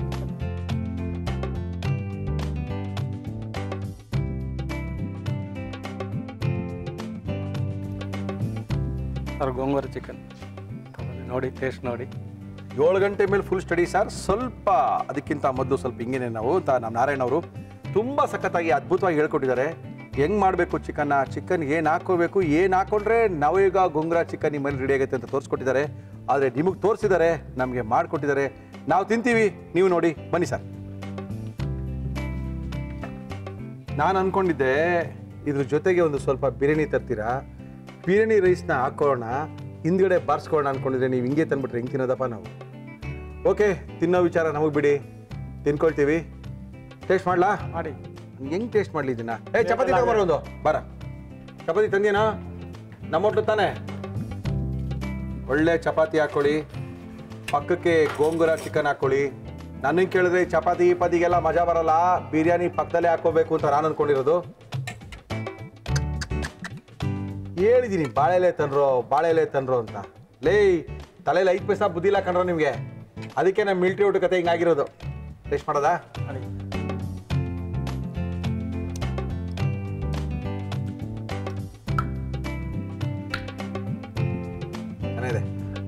ಸರ್ ಗೋಂಗೂರ ಚಿಕನ್ ನೋಡಿ ಟೇಸ್ಟ್ ನೋಡಿ ಏಳು ಗಂಟೆ ಮೇಲೆ ಫುಲ್ ಸ್ಟಡಿ ಸರ್ ಸ್ವಲ್ಪ ಅದಕ್ಕಿಂತ ಮೊದಲು ಸ್ವಲ್ಪ ಹಿಂಗೇನೆ ನಾವು ಅಂತ ನಮ್ಮ ನಾರಾಯಣ ಅವರು ತುಂಬ ಸಖತ್ತಾಗಿ ಅದ್ಭುತವಾಗಿ ಹೇಳ್ಕೊಟ್ಟಿದ್ದಾರೆ ಹೆಂಗ್ ಮಾಡಬೇಕು ಚಿಕನ್ನ ಚಿಕನ್ ಏನು ಹಾಕೋಬೇಕು ಏನು ಹಾಕೊಂಡ್ರೆ ನಾವೀಗ ಗೊಂಗ್ರಾ ಚಿಕನ್ ನಿಮ್ಮ ರೆಡಿ ಆಗುತ್ತೆ ಅಂತ ತೋರಿಸ್ಕೊಟ್ಟಿದ್ದಾರೆ ಆದರೆ ನಿಮಗೆ ತೋರಿಸಿದ್ದಾರೆ ನಮಗೆ ಮಾಡಿಕೊಟ್ಟಿದ್ದಾರೆ ನಾವು ತಿಂತೀವಿ ನೀವು ನೋಡಿ ಬನ್ನಿ ಸರ್ ನಾನು ಅನ್ಕೊಂಡಿದ್ದೆ ಇದ್ರ ಜೊತೆಗೆ ಒಂದು ಸ್ವಲ್ಪ ಬಿರಿಯಾನಿ ತರ್ತೀರಾ ಬಿರಿಯಾನಿ ರೈಸ್ನ ಹಾಕೋಣ ಹಿಂದ್ಗಡೆ ಬಾರಿಸ್ಕೊಳ್ಳೋಣ ಅನ್ಕೊಂಡಿದ್ರೆ ನೀವು ಹಿಂಗೆ ತಂದ್ಬಿಟ್ರೆ ಹೆಂಗೆ ತಿನ್ನೋದಪ್ಪ ನಾವು ಓಕೆ ತಿನ್ನೋ ವಿಚಾರ ನಮಗೆ ಬಿಡಿ ತಿನ್ಕೊಳ್ತೀವಿ ಟೇಸ್ಟ್ ಮಾಡ್ಲಾ ಮಾಡಿ ಹೆಂಗ್ ಟೇಸ್ಟ್ ಮಾಡ್ಲಿ ಇದನ್ನ ಏ ಚಪಾತಿ ತಗೊಂಬರೋ ಒಂದು ಬರ ಚಪಾತಿ ತಂದೇನಾ ನಮ್ಮ ಹೋಟ್ಲು ತಾನೆ ಒಳ್ಳೆ ಚಪಾತಿ ಹಾಕೊಳ್ಳಿ ಪಕ್ಕಕ್ಕೆ ಗೋಂಗೂರ ಚಿಕನ್ ಹಾಕೊಳ್ಳಿ ನನಗೆ ಕೇಳಿದ್ರೆ ಚಪಾತಿ ಪದಿಗೆಲ್ಲ ಮಜಾ ಬರಲ್ಲ ಬಿರಿಯಾನಿ ಪಕ್ಕದಲ್ಲೇ ಹಾಕೋಬೇಕು ಅಂತ ನಾನು ಅನ್ಕೊಂಡಿರೋದು ಹೇಳಿದೀನಿ ಬಾಳೆಲೆ ತಂದ್ರು ಬಾಳೆಲೆ ತಂದ್ರು ಅಂತ ಲೇ ತಲೆಯಲ್ಲಿ ಐದು ಪೈಸಾ ಬುದ್ಧಿ ಇಲ್ಲ ಕಣ್ರೋ ನಿಮಗೆ ಅದಕ್ಕೆ ನಮ್ಮ ಮಿಲ್ಟ್ರಿ ಊಟ ಕತೆ ಹಿಂಗಾಗಿರೋದು ಟೇಸ್ಟ್ ಮಾಡೋದಾ ಮಾಡಿ ಚೆನ್ನಾಗಿದೆ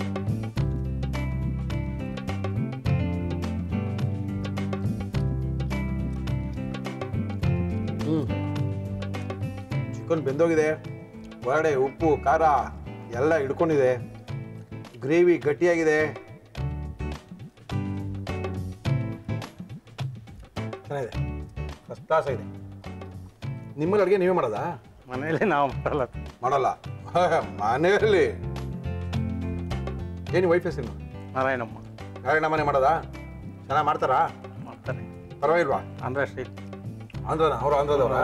ಹ್ಮ್ ಚಿಕನ್ ಬೆಂದೋಗಿದೆ ಹೊರಗಡೆ ಉಪ್ಪು ಖಾರ ಎಲ್ಲ ಹಿಡ್ಕೊಂಡಿದೆ ಗ್ರೇವಿ ಗಟ್ಟಿಯಾಗಿದೆ ಚೆನ್ನಾಗಿದೆ ಫಸ್ಟ್ ಕ್ಲಾಸ್ ಆಗಿದೆ ನಿಮ್ಮಲ್ಲಿ ಅಡುಗೆ ನೀವೇ ಮಾಡೋದಾ ಮನೆಯಲ್ಲಿ ನಾವು ಮಾಡಲ್ಲ ಮಾಡಲ್ಲ ಮನೆಯಲ್ಲಿ ಏನು ವೈಫ್ ಹೆಸರು ನಾರಾಯಣಮ್ಮ ನಾರಾಯಣ ಮನೆ ಮಾಡೋದಾ ಚೆನ್ನಾಗಿ ಮಾಡ್ತಾರಾ ಮಾಡ್ತಾರೆ ಪರವಾಗಿಲ್ವಾ ಆಂಧ್ರ ಸ್ಟೈಲ್ ಆಂಧ್ರನ ಅವರು ಆಂಧ್ರದವ್ರ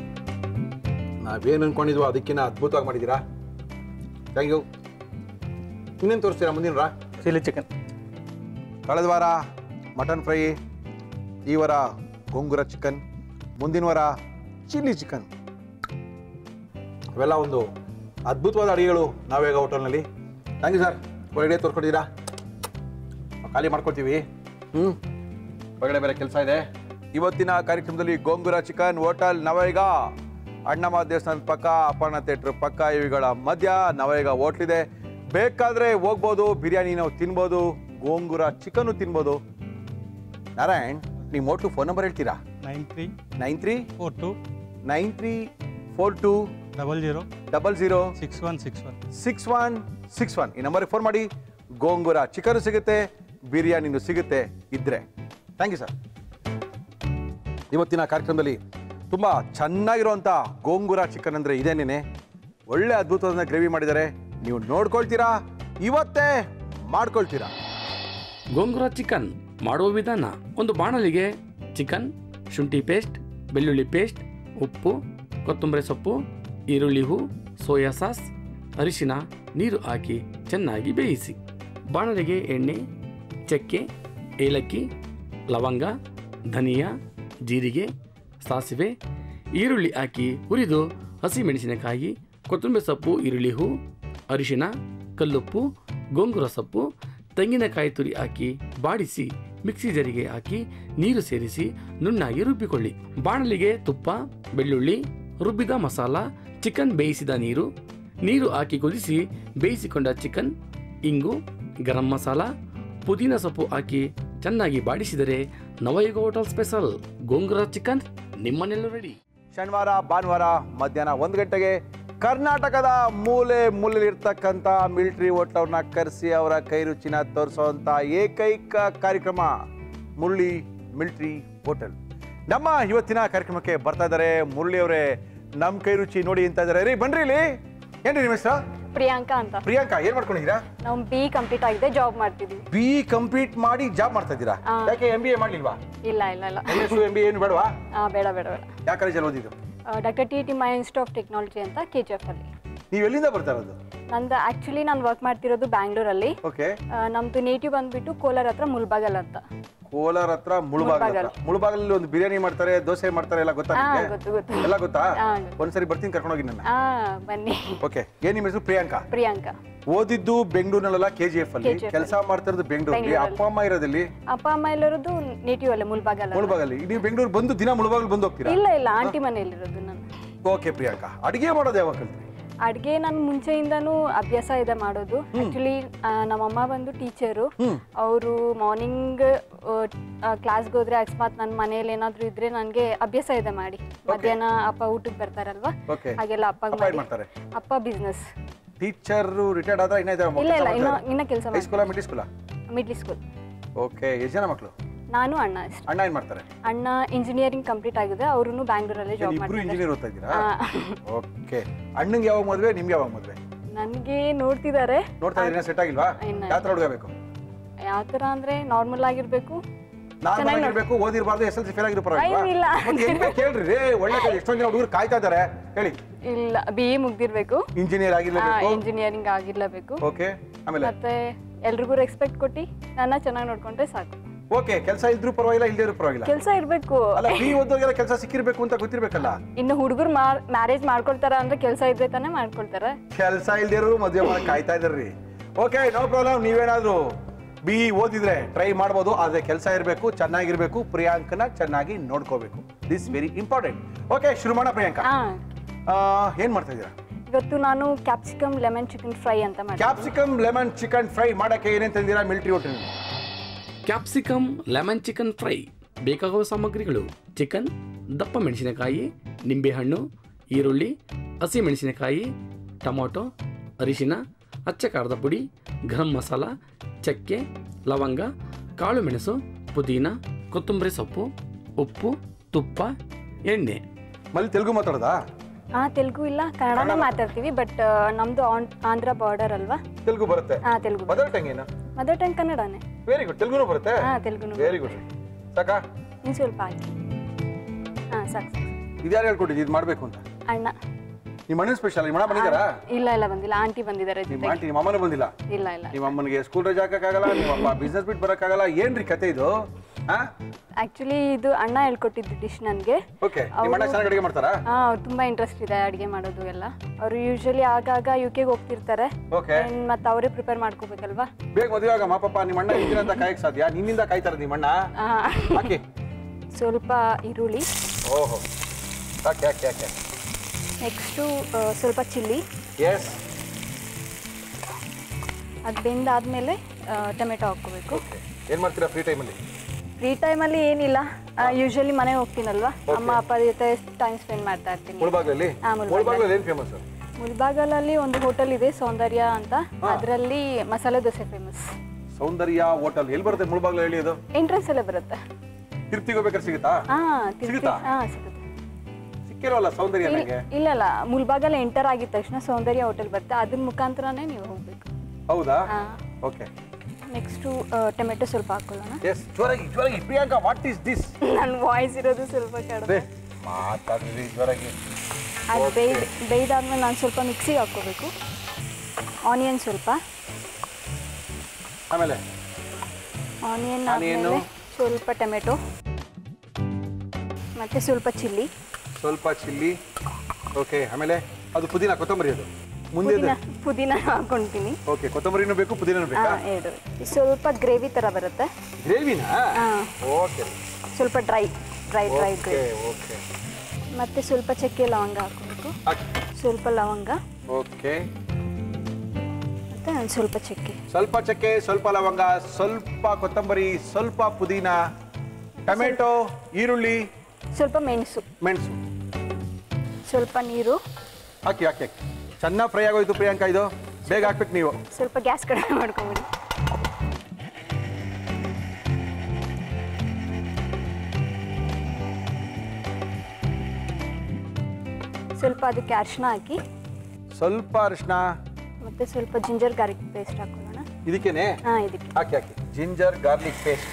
ನಾವೇನು ಅನ್ಕೊಂಡಿದ್ವೋ ಅದಕ್ಕಿಂತ ಅದ್ಭುತವಾಗಿ ಮಾಡಿದ್ದೀರಾ ಥ್ಯಾಂಕ್ ಯು ಇನ್ನೇನು ತೋರಿಸ್ತೀರಾ ಮುಂದಿನ ರಾ ಚಿಲ್ಲಿ ಚಿಕನ್ ಕಳೆದ ವಾರ ಮಟನ್ ಫ್ರೈ ಈ ವಾರ ಗೋಂಗೂರ ಚಿಕನ್ ಮುಂದಿನ ವಾರ ಚಿಲ್ಲಿ ಚಿಕನ್ ಅವೆಲ್ಲ ಒಂದು ಅದ್ಭುತವಾದ ಅಡಿಗೆಗಳು ನಾವೇಗ ಹೋಟೆಲ್ನಲ್ಲಿ ಥ್ಯಾಂಕ್ ಯು ಸರ್ ಒಳ್ಳೆ ತೋರ್ಕೊಟ್ಟಿದ್ದೀರಾ ನಾವು ಖಾಲಿ ಮಾಡ್ಕೊತೀವಿ ಹ್ಞೂ ಹೊರಗಡೆ ಬೇರೆ ಕೆಲಸ ಇದೆ ಇವತ್ತಿನ ಕಾರ್ಯಕ್ರಮದಲ್ಲಿ ಗೋಂಗೂರ ಚಿಕನ್ ಹೋಟೆಲ್ ನವೈಗ ಅಣ್ಣಮ್ಮ ದೇವಸ್ಥಾನದ ಪಕ್ಕ ಅಪ್ಪಣ್ಣ ಥಿಯೇಟ್ರ್ ಪಕ್ಕ ಇವುಗಳ ಮಧ್ಯ ನವೈಗ ಹೋಟ್ಲಿದೆ ಬೇಕಾದರೆ ಹೋಗ್ಬೋದು ಬಿರಿಯಾನಿ ನಾವು ತಿನ್ಬೋದು ಗೋಂಗೂರ ಚಿಕನ್ನು ತಿನ್ಬೋದು ನಾರಾಯಣ್ ನಿಮ್ಮ ಹೋಟ್ಲು ಫೋನ್ ನಂಬರ್ ಹೇಳ್ತೀರಾ nine three nine three four two nine three four two double zero double zero six one six one six one six one ಈ ನಂಬರ್ಗೆ ಫೋನ್ ಮಾಡಿ ಗೋಂಗೂರ ಚಿಕನ್ ಸಿಗುತ್ತೆ ಬಿರಿಯಾನಿನೂ ಸಿಗುತ್ತೆ ಇದ್ರೆ ಥ್ಯಾಂಕ್ ಯು ಸರ್ ಇವತ್ತಿನ ಕಾರ್ಯಕ್ರಮದಲ್ಲಿ ತುಂಬ ಚೆನ್ನಾಗಿರುವಂಥ ಗೋಂಗೂರ ಚಿಕನ್ ಅಂದರೆ ಇದೇನೇನೆ ಒಳ್ಳೆ ಅದ್ಭುತವಾದ ಗ್ರೇವಿ ಮಾಡಿದ್ದಾರೆ ನೀವು ನೋಡ್ಕೊಳ್ತೀರಾ ಇವತ್ತೇ ಮಾಡ್ಕೊಳ್ತೀರಾ ಗೋಂಗೂರ ಚಿಕನ್ ಮಾಡುವ ವಿಧಾನ ಒಂದು ಬಾಣಲಿಗೆ ಚಿಕನ್ ಶುಂಠಿ ಪೇಸ್ಟ್ ಬೆಳ್ಳುಳ್ಳಿ ಪೇಸ್ಟ್ ಉಪ್ಪು ಕೊತ್ತಂಬರಿ ಸೊಪ್ಪು ಈರುಳ್ಳಿ ಹೂ ಸೋಯಾ ಸಾಸ್ ಅರಿಶಿನ ನೀರು ಹಾಕಿ ಚೆನ್ನಾಗಿ ಬೇಯಿಸಿ ಬಾಣಲಿಗೆ ಎಣ್ಣೆ ಚಕ್ಕೆ ಏಲಕ್ಕಿ ಲವಂಗ ಧನಿಯಾ ಜೀರಿಗೆ ಸಾಸಿವೆ ಈರುಳ್ಳಿ ಹಾಕಿ ಹುರಿದು ಹಸಿಮೆಣಸಿನಕಾಯಿ ಕೊತ್ತಂಬರಿ ಸೊಪ್ಪು ಈರುಳ್ಳಿ ಹೂ ಅರಿಶಿನ ಕಲ್ಲುಪ್ಪು ಗೋಂಗೂರ ಸೊಪ್ಪು ತೆಂಗಿನಕಾಯಿ ತುರಿ ಹಾಕಿ ಬಾಡಿಸಿ ಮಿಕ್ಸಿ ಜರಿಗೆ ಹಾಕಿ ನೀರು ಸೇರಿಸಿ ನುಣ್ಣಾಗಿ ರುಬ್ಬಿಕೊಳ್ಳಿ ಬಾಣಲಿಗೆ ತುಪ್ಪ ಬೆಳ್ಳುಳ್ಳಿ ರುಬ್ಬಿದ ಮಸಾಲ ಚಿಕನ್ ಬೇಯಿಸಿದ ನೀರು ನೀರು ಹಾಕಿ ಕುದಿಸಿ ಬೇಯಿಸಿಕೊಂಡ ಚಿಕನ್ ಇಂಗು ಗರಂ ಮಸಾಲ ಪುದೀನ ಸೊಪ್ಪು ಹಾಕಿ ಚೆನ್ನಾಗಿ ಬಾಡಿಸಿದರೆ Navayuga hotel special gongura chicken ನಿಮ್ಮನೆಲ್ಲೂ ರೆಡಿ ಶನಿವಾರ ಭಾನುವಾರ ಮಧ್ಯಾಹ್ನ ಒಂದು ಗಂಟೆಗೆ ಕರ್ನಾಟಕದ ಮೂಲೆ ಮೂಲೆಯಲ್ಲಿ ಇರ್ತಕ್ಕಂಥ ಮಿಲಿಟರಿ ಹೋಟ್ಲವ್ರನ್ನ ಕರೆಸಿ ಅವರ ಕೈ ರುಚಿನ ತೋರಿಸುವಂಥ ಏಕೈಕ ಕಾರ್ಯಕ್ರಮ ಮುರಳಿ ಮಿಲಿಟರಿ ಹೋಟೆಲ್ ನಮ್ಮ ಇವತ್ತಿನ ಕಾರ್ಯಕ್ರಮಕ್ಕೆ ಬರ್ತಾ ಇದ್ದಾರೆ ಮುರಳಿ ಅವರೇ ನಮ್ಮ ಕೈ ರುಚಿ ನೋಡಿ ಅಂತ ಇದ್ದಾರೆ ರೀ ಬನ್ರಿ ಇಲ್ಲಿ ಏನ್ರಿ ನಿಮ್ಮ ಹೆಸರು ಪ್ರಿಯಾಂಕಾ ಅಂತ ಪ್ರಿಯಾಂಕಾ ಏನ್ ಮಾಡ್ಕೊಂಡಿದ್ದೀರಾ ನಾವು ಬಿ ಕಂಪ್ಲೀಟ್ ಆಗಿದೆ ಜಾಬ್ ಮಾಡ್ತಿದೀವಿ ಬಿ ಕಂಪ್ಲೀಟ್ ಮಾಡಿ ಜಾಬ್ ಮಾಡ್ತಾ ಇದ್ದೀರಾ ಆ. ಯಾಕೆ ಎಂ ಬಿ ಎ ಮಾಡ್ಲಿಲ್ವಾ ಇಲ್ಲ ಇಲ್ಲ ಇಲ್ಲ ಎಂ ಎಸ್ ಎಂ ಬಿ ಏನು ಬೇಡವಾ ಆ, ಬೇಡ ಬೇಡ ಬೇಡ ಯಾವ ಕಾಲೇಜಲ್ಲಿ ಓದಿದ್ದು ಡಾಕ್ಟರ್ ಟಿ ಟಿ ಮೈ ಇನ್ಸ್ಟಿಟ್ಯೂಟ್ ಆಫ್ ಟೆಕ್ನಾಲಜಿ ಅಂತ ಕೆ ಜಿ ಎಫ್ ಅಲ್ಲಿ ನೀವು ಎಲ್ಲಿಂದ ಬರ್ತಾ ಇರೋದು ನಂದು ಆ್ಯಕ್ಚುಲಿ ನಾನು ವರ್ಕ್ ಮಾಡ್ತಿರೋದು ಬ್ಯಾಂಗ್ಳೂರಲ್ಲಿ ಓಕೆ ಆ, ನಮ್ದು ನೇಟಿವ್ ಬಂದ್ಬಿಟ್ಟು ಕೋಲಾರ ಹತ್ರ ಮುಲ್ಬಾಗಲ್ ಅಂತ ಕೋಲಾರ ಹತ್ರ ಮುಳುಬಾಗಲ್ ಹತ್ರ ಮುಳುಬಾಗಲಲ್ಲಿ ಒಂದು ಬಿರಿಯಾನಿ ಮಾಡ್ತಾರೆ ದೋಸೆ ಮಾಡ್ತಾರೆ ಎಲ್ಲ ಗೊತ್ತಾ ಹಾ ನಿಮ್ಗೆ ಗೊತ್ತು ಗೊತ್ತು ಎಲ್ಲ ಗೊತ್ತಾ ಹಾ, ಗೊತ್ತು. ಒಂದ್ಸರಿ ಬರ್ತೀನಿ ಕರ್ಕೊಂಡು ಹೋಗಿ ನನ್ನ ಹಾ ಬನ್ನಿ ಓಕೆ ಏನ್ ನಿಮ್ಮ ಹೆಸರು ಪ್ರಿಯಾಂಕಾ ಪ್ರಿಯಾಂಕಾ ಓದಿದ್ದು ಬೆಂಗಳೂರಿನಲ್ಲ ಕೆ ಜಿ ಎಫ್ ಅಲ್ಲಿ KGF ಕೆಲಸ ಮಾಡ್ತಾ ಇರೋದು ಬೆಂಗಳೂರಲ್ಲಿ ಬೆಂಗಳೂರಲ್ಲಿ. ಅಪ್ಪ ಅಮ್ಮ ಇರೋದಲ್ಲಿ ಅಪ್ಪ ಅಮ್ಮ ಎಲ್ಲರದು ನೇಟಿವ್ ಅಲ್ಲೇ ಮುಲ್ಬಾಗಲ್ ಅಂತ. ಮುಳುಬಾಗಲ್ಲಿ ನೀವು ಬೆಂಗಳೂರು ಬಂದು ದಿನ ಮುಳುಬಾಗಲ್ ಬಂದು ಹೋಗ್ತೀರಾ ಇಲ್ಲ ಇಲ್ಲ ಆಂಟಿ ಮನೆಯಲ್ಲಿರೋದು ನಾನು ಓಕೆ ಪ್ರಿಯಾಂಕಾ ಅಡಿಗೆ ಮಾಡೋದು ಯಾವಾಗ ಕಲ್ತ್ರಿ ಅಡುಗೆ ನಾನು ಮುಂಚೆಯಿಂದನೂ ಅಭ್ಯಾಸ ಇದೆ ಮಾಡೋದು ಆ್ಯಕ್ಚುಲಿ ನಮ್ಮಮ್ಮ ಬಂದು ಟೀಚರು ಅವರು ಮಾರ್ನಿಂಗ್ ಕ್ಲಾಸ್ಗೆ ಹೋದ್ರೆ ಅಕಸ್ಮಾತ್ ನನ್ನ ಮನೇಲಿ ಏನಾದರೂ ಇದ್ರೆ ನನಗೆ ಅಭ್ಯಾಸ ಇದೆ ಮಾಡಿ ಮಧ್ಯಾಹ್ನ ಅಪ್ಪ ಊಟಕ್ಕೆ ಬರ್ತಾರಲ್ವಾ ಓಕೆ ಹಾಗೆಲ್ಲ ಅಪ್ಪ ಅಪ್ಪ ಏನ್ ಮಾಡ್ತಾರೆ ಅಪ್ಪ ಬಿಸ್ನೆಸ್ ಟೀಚರ್ ರಿಟೈರ್ಡ್ ಆದ್ರೆ ಇನ್ನ ಇದಾರೆ ಇಲ್ಲ ಇಲ್ಲ ಇನ್ನು ಇನ್ನ ಕೆಲಸ ಹೈ ಸ್ಕೂಲಾ ಮಿಡ್ಲ್ ಸ್ಕೂಲಾ ಮಿಡ್ಲ್ ಸ್ಕೂಲ್ ಓಕೆ ಎಷ್ಟು ಜನ ಮಕ್ಕಳು ನಾನು ಅಣ್ಣ ಅಷ್ಟೇ ಅಣ್ಣ ಏನ್ ಮಾಡ್ತಾರೆ ಅಣ್ಣ ಇಂಜಿನಿಯರಿಂಗ್ ಕಂಪ್ಲೀಟ್ ಆಗಿದೆ ಅವರು ಬ್ಯಾಂಗ್ಳೂರಲ್ಲೇ ಜಾಬ್ ಇಬ್ರು ಮಾಡ್ತಾರೆ ಇಂಜಿನಿಯರ್ ಓದ್ತಾ ಇದ್ದೀರಾ ಓಕೆ ಅಣ್ಣಂಗೆ ಯಾವಾಗ ಮದ್ವೆ ನಿಮ್ಗೆ ಯಾವಾಗ ಮದ್ವೆ ನನಗೆ ನೋಡ್ತಿದ್ದಾರೆ ನೋಡ್ತಾ ಇದ್ದೀರಾ ಸೆಟ್ ಆಗಿಲ್ವಾ ಇನ್ನ ಯಾವ ಥರ ಹುಡುಗ ಬೇಕು ಯಾವ ಥರ ಅಂದರೆ ನಾರ್ಮಲ್ ಆಗಿರಬೇಕು ನಾರ್ಮಲ್ ಆಗಿರ್ಬೇಕು ಓದಿರ್ಬಾರ್ದು ಎಸ್ ಎಲ್ ಸಿ ಫೇಲ್ ಆಗಿರೋ ಪರವಾಗಿಲ್ವಾ ಅಯ್ಯೋ, ಇಲ್ಲ. ಮತ್ತೆ ಹೆಂಗ್ ಬೇಕು ಕೇಳ್ರಿ ರೇ ಒಳ್ಳೆ ಕೆಲ್ಸ. ಎಷ್ಟೊಂದ್ ಜನ ಹುಡುಗರು ಕಾಯ್ತಾ ಇದಾರೆ ಹೇಳಿ ಇಲ್ಲ ಬಿ ಎ ಮುಗ್ದಿರ್ಬೇಕು ಇಂಜಿನಿಯರ್ ಆಗಿರ್ಲೇಬೇಕು ಇಂಜಿನಿಯರಿಂಗ್ ಆಗಿರ್ಲೇಬೇಕು ಓಕೆ ಆಮೇಲೆ ಮತ್ತೆ ಎಲ್ರಿಗೂ ರೆಸ್ಪೆಕ್ಟ್ ಕೊಟ್ಟು ನನ್ನ ಚೆನ್ನಾಗಿ ನೋಡ್ಕೊಂಡ್ರೆ ಸಾಕು ಓಕೆ ಕೆಲಸ ಇದ್ರೂ ಪರವಾಗಿಲ್ಲ ಇಲ್ದೇ ಇದ್ರು ಪರವಾಗಿಲ್ಲ ಕೆಲಸ ಇರಬೇಕು ಅಲ್ಲ ಬಿ ಓದೋರಿಗೆಲ್ಲ ಕೆಲಸ ಸಿಕ್ಕಿರ್ಬೇಕು ಅಂತ ಗೊತ್ತಿರ್ಬೇಕಲ್ಲ ಇನ್ನು ಹುಡುಗರು ಮ್ಯಾರೇಜ್ ಮಾಡ್ಕೊಳ್ತಾರ ಅಂದ್ರೆ ಕೆಲಸ ಇದ್ರೆ ತಾನೇ ಮಾಡ್ಕೊಳ್ತಾರೆ ಕೆಲಸ ಇಲ್ದೇ ಇರೋರು ಮದುವೆ ಮಾಡಕ್ ಕಾಯ್ತಾ ಇದಾರ್ರಿ ಓಕೆ ನೋ ಪ್ರಾಬ್ಲಮ್ ನೀವೇನಾದ್ರೂ ಬಿ ಓದಿದ್ರೆ ಟ್ರೈ ಮಾಡ್ಬೋದು ಆದ್ರೆ ಕೆಲಸ ಇರಬೇಕು ಚೆನ್ನಾಗಿರ್ಬೇಕು ಪ್ರಿಯಾಂಕನ ಚೆನ್ನಾಗಿ ನೋಡ್ಕೋಬೇಕು ದಿಸ್ ವೆರಿ ಇಂಪಾರ್ಟೆಂಟ್ ಓಕೆ ಶುರು ಮಾಡೋಣ ಪ್ರಿಯಾಂಕಾ ಹಾ ಆ, ಏನ್ ಮಾಡ್ತಾ ಇದ್ದೀರಾ ಇವತ್ತು ನಾನು ಕ್ಯಾಪ್ಸಿಕಮ್ ಲೆಮನ್ ಚಿಕನ್ ಫ್ರೈ ಅಂತ ಮಾಡಿ ಕ್ಯಾಪ್ಸಿಕಮ್ ಲೆಮನ್ ಚಿಕನ್ ಫ್ರೈ ಮಾಡಕ್ಕೆ ಏನೇನ್ ತಂದಿರಾ military hotel capsicum lemon chicken fry ಬೇಕಾಗುವ ಸಾಮಗ್ರಿಗಳು ಚಿಕನ್ ದಪ್ಪ ಮೆಣಸಿನಕಾಯಿ ನಿಂಬೆಹಣ್ಣು ಈರುಳ್ಳಿ ಹಸಿ ಮೆಣಸಿನಕಾಯಿ ಟೊಮೊಟೊ ಅರಿಶಿನ ಅಚ್ಚ ಖಾರದ ಪುಡಿ ಗರಂ ಮಸಾಲ ಚಕ್ಕೆ ಲವಂಗ ಕಾಳು ಮೆಣಸು ಪುದೀನ ಕೊತ್ತಂಬರಿ ಸೊಪ್ಪು ಉಪ್ಪು ತುಪ್ಪ ಎಣ್ಣೆ ಮಲ್ಲಿ ತೆಲುಗು ಮಾತಾಡೋದಾ ಹಾ ತೆಲುಗು ಇಲ್ಲ ಕನ್ನಡನೇ ಮಾತಾಡ್ತೀವಿ ಬಟ್ ನಮ್ದು ಆನ್- ಆಂಧ್ರ ಬಾರ್ಡರ್ ಅಲ್ವಾ ತೆಲುಗು ಬರುತ್ತೆ ಹಾ ತೆಲುಗು ಮದರ್ ಟಂಗ್ ಏನು ಮದರ್ ಟಂಗ್ ಕನ್ನಡನೇ ವೆರಿ ಗುಡ್ ತೆಲುಗುನು ಬರುತ್ತೆ ಹಾ ತೆಲುಗುನು ವೆರಿ ಗುಡ್ ಸಾಕಾ ಇನ್ನು ಸ್ವಲ್ಪ ಹಾಕಿ ಹಾ ಸಾಕು ಸಾಕು ಇದ್ಯಾರು ಹೇಳ್ಕೊಟ್ಟಿದ್ದು ಇದು ಮಾಡ್ಬೇಕು ಅಂತ ಅಣ್ಣ ನಿಮ್ಮ ಅಣ್ಣನ ಸ್ಪೆಷಲ್ ನಿಮ್ಮ ಅಣ್ಣ ಬಂದಿದ್ದಾರಾ ಇಲ್ಲ ಇಲ್ಲ ಬಂದಿಲ್ಲ ಆಂಟಿ ಬಂದಿದ್ದಾರೆ ನಿಮ್ಮ ಜೊತೆಗೆ ಆಂಟಿ ನಿಮ್ಮ ಅಮ್ಮನೂ ಬಂದಿಲ್ಲ ಇಲ್ಲ ಇಲ್ಲ ನಿಮ್ಮ ಅಮ್ಮನಿಗೆ ಸ್ಕೂಲ್ ರಜೆ ಹಾಕಕ್ಕಾಗಲ್ಲ ನಿಮ್ಮ ಅಪ್ಪ ಬಿಸ್ನೆಸ್ ಬಿಟ್ಟು ಬರೋಕ್ಕಾಗಲ್ಲ ಏನ್ರಿ ಕತೆ ಇದು ಹಾ ಆಕ್ಚುಲಿ ಇದು ಅಣ್ಣ ಹೇಳ್ಕೊಟ್ಟಿದ್ದು ಡಿಶ್ ನನಗೆ ಓಕೆ ನಿಮ್ಮ ಅಣ್ಣ ಚೆನ್ನಾಗಿ ಅಡುಗೆ ಮಾಡ್ತಾರಾ ಹಾ ಅವ್ರು ತುಂಬಾ ಇಂಟ್ರೆಸ್ಟ್ ಇದೆ ಅಡುಗೆ ಮಾಡೋದು ಎಲ್ಲ ಅವರು ಯೂಶಲಿ ಆಗಾಗ ಯು ಕೆಗೆ ಹೋಗ್ತಿರ್ತಾರೆ ಓಕೆ ಮತ್ತೆ ಅವರೇ ಪ್ರಿಪೇರ್ ಮಾಡ್ಕೋಬೇಕಲ್ವಾ ಬೇಗ ಮದುವೆ ಆಗ ಮಾಪಪ್ಪ ನಿಮ್ಮ ಅಣ್ಣ ಇದ್ದೀರ ಅಂತ ಕಾಯಕ್ ಸಾಧ್ಯ ನಿನ್ನಿಂದ ಕಾಯ್ತಾರೆ ನಿಮ್ಮ ಅಣ್ಣ ಆ, ಹಾಕಿ ಸ್ವಲ್ಪ ಈರುಳ್ಳಿ ಓಹೋ ಯಾಕೆ ಯಾಕೆ ಯಾಕೆ ನೆಕ್ಸ್ಟು ಸ್ವಲ್ಪ ಚಿಲ್ಲಿ ಎಸ್ ಅದು ಬೆಂದಾದ್ಮೇಲೆ ಟೊಮೆಟೊ ಹಾಕ್ಕೋಬೇಕು ಓಕೆ ಏನು ಮಾಡ್ತೀರಾ ಫ್ರೀ ಟೈಮಲ್ಲಿ ಫ್ರೀ ಟೈಮಲ್ಲಿ ಏನಿಲ್ಲ ಯೂಶಲಿ ಮನೆಗೆ ಹೋಗ್ತೀನಲ್ವಾ ಅಮ್ಮ ಅಪ್ಪ ಜೊತೆ ಟೈಮ್ ಸ್ಪೆಂಡ್ ಮಾಡ್ತಾ ಇರ್ತೀನಿ ಮುಳಬಾಗ್ಲಲ್ಲಿ ಹಾ, ಮುಳ್ಬಾಗ್ಲಲ್ಲಿ. ಮುಳಬಾಗ್ಲಲ್ಲಿ ಏನು ಫೇಮಸ್ ಮುಲ್ಬಾಗಲಲ್ಲಿ ಒಂದು ಹೋಟೆಲ್ ಇದೆ ಸೌಂದರ್ಯ ಅಂತ ಅದರಲ್ಲಿ ಮಸಾಲೆ ದೋಸೆ ಫೇಮಸ್ ಸೌಂದರ್ಯ ಹೋಟೆಲ್ ಎಲ್ಲಿ ಬರುತ್ತೆ ಮುಳಬಾಗ್ಲು ಹೇಳಿ ಅದು ಎಂಟ್ರೆನ್ಸ್ ಅಲ್ಲೇ ಬರುತ್ತೆ ತಿರ್ತಿಗೆ ಹೋಗ್ಬೇಕಾದ್ರೆ ಸಿಗುತ್ತಾ ಹಾ ತಿರ್ತಿ ಸಿಗುತ್ತಾ? ಹಾ ಸಿಗುತ್ತೆ ಸಿಕ್ಕಿರೋಲ್ಲ ಸೌಂದರ್ಯ ಇಲ್- ನನಗೆ ಇಲ್ಲ ಇಲ್ಲ ಮುಲ್ಬಾಗಲ್ ಎಂಟರ್ ಆಗಿದ ತಕ್ಷಣ ಸೌಂದರ್ಯ ಹೋಟೆಲ್ ಬರುತ್ತೆ ಅದ್ರ ಮುಖಾಂತರನೇ ನೀವು ಹೋಗ್ಬೇಕು ಹೌದಾ ಹಾ ಓಕೆ ನೆಕ್ಸ್ಟು ಟೊಮೆಟೊ ಸ್ವಲ್ಪ ಹಾಕೊಳ್ಳೋಣ ಎಸ್ ಜ್ವರಾಗಿ ಜ್ವರಾಗಿ ಪ್ರಿಯಾಂಕಾ ವಾಟ್ ಈಸ್ ದಿಸ್ ನನ್ನ ವಾಯ್ಸ್ ಇರೋದು ಸ್ವಲ್ಪ ಕಡಿಮೆ ಮಾತಾಡ್ರಿ ಜ್ವರಾಗಿ ಅದು ಬೇಯ್ದು ಬೇಯ್ದಾದ್ಮೇಲೆ ನಾನು ಸ್ವಲ್ಪ ಮಿಕ್ಸಿಗೆ ಹಾಕ್ಕೋಬೇಕು ಆನಿಯನ್ ಸ್ವಲ್ಪ ಆಮೇಲೆ ಆನಿಯನ್ Onion. ಆದಮೇಲೆ ಸ್ವಲ್ಪ ಟೊಮೆಟೊ ಮತ್ತು ಸ್ವಲ್ಪ ಚಿಲ್ಲಿ ಸ್ವಲ್ಪ ಚಿಲ್ಲಿ ಓಕೆ ಆಮೇಲೆ ಅದು ಪುದೀನ ಕೊತ್ತಂಬರಿ ಅದು ಮುಂದೆ ಪುದೀನ ಪುದೀನ ಹಾಕೊಳ್ತೀನಿ ಓಕೆ ಕೊತ್ತಂಬರಿನೂ ಬೇಕು ಪುದೀನೂ ಬೇಕಾ ಹಾಂ ಎರಡು ಸ್ವಲ್ಪ ಗ್ರೇವಿ ಥರ ಬರುತ್ತೆ ಗ್ರೇವಿನಾ ಹಾಂ ಓಕೆ ಸ್ವಲ್ಪ dry dry dry okay gravy okay ಮತ್ತು ಸ್ವಲ್ಪ ಚಕ್ಕೆ ಲವಂಗ ಹಾಕೋಬೇಕು ಹಾಕಿ ಸ್ವಲ್ಪ ಲವಂಗ ಓಕೆ ಮತ್ತು ಒಂದು ಸ್ವಲ್ಪ ಚಕ್ಕೆ ಸ್ವಲ್ಪ ಚಕ್ಕೆ ಸ್ವಲ್ಪ ಲವಂಗ ಸ್ವಲ್ಪ ಕೊತ್ತಂಬರಿ ಸ್ವಲ್ಪ ಪುದೀನ ಟೊಮೆಟೊ ಈರುಳ್ಳಿ ಸ್ವಲ್ಪ ಮೆಣಸು ಮೆಣಸು ಸ್ವಲ್ಪ ನೀರು ಹಾಕಿ ಹಾಕಿ ಹಾಕಿ ಚೆನ್ನಾಗಿ ಫ್ರೈ ಆಗೋಯ್ತು ಪ್ರಿಯಾಂಕಾ ಇದು ಬೇಗ ಹಾಕ್ಬೇಕು ನೀವು ಸ್ವಲ್ಪ ಗ್ಯಾಸ್ ಕಡಿಮೆ ಮಾಡ್ಕೊಂಬಿಡಿ ಸ್ವಲ್ಪ ಅದಕ್ಕೆ ಅರಿಶಿನ ಹಾಕಿ ಸ್ವಲ್ಪ ಅರಿಶಿನ ಮತ್ತು ಸ್ವಲ್ಪ ಜಿಂಜರ್ ಗಾರ್ಲಿಕ್ ಪೇಸ್ಟ್ ಹಾಕೊಳ್ಳೋಣ ಇದಕ್ಕೇನೆ ಹಾಂ ಇದಕ್ಕೆ ಹಾಕಿ ಹಾಕಿ ಜಿಂಜರ್ ಗಾರ್ಲಿಕ್ ಪೇಸ್ಟ್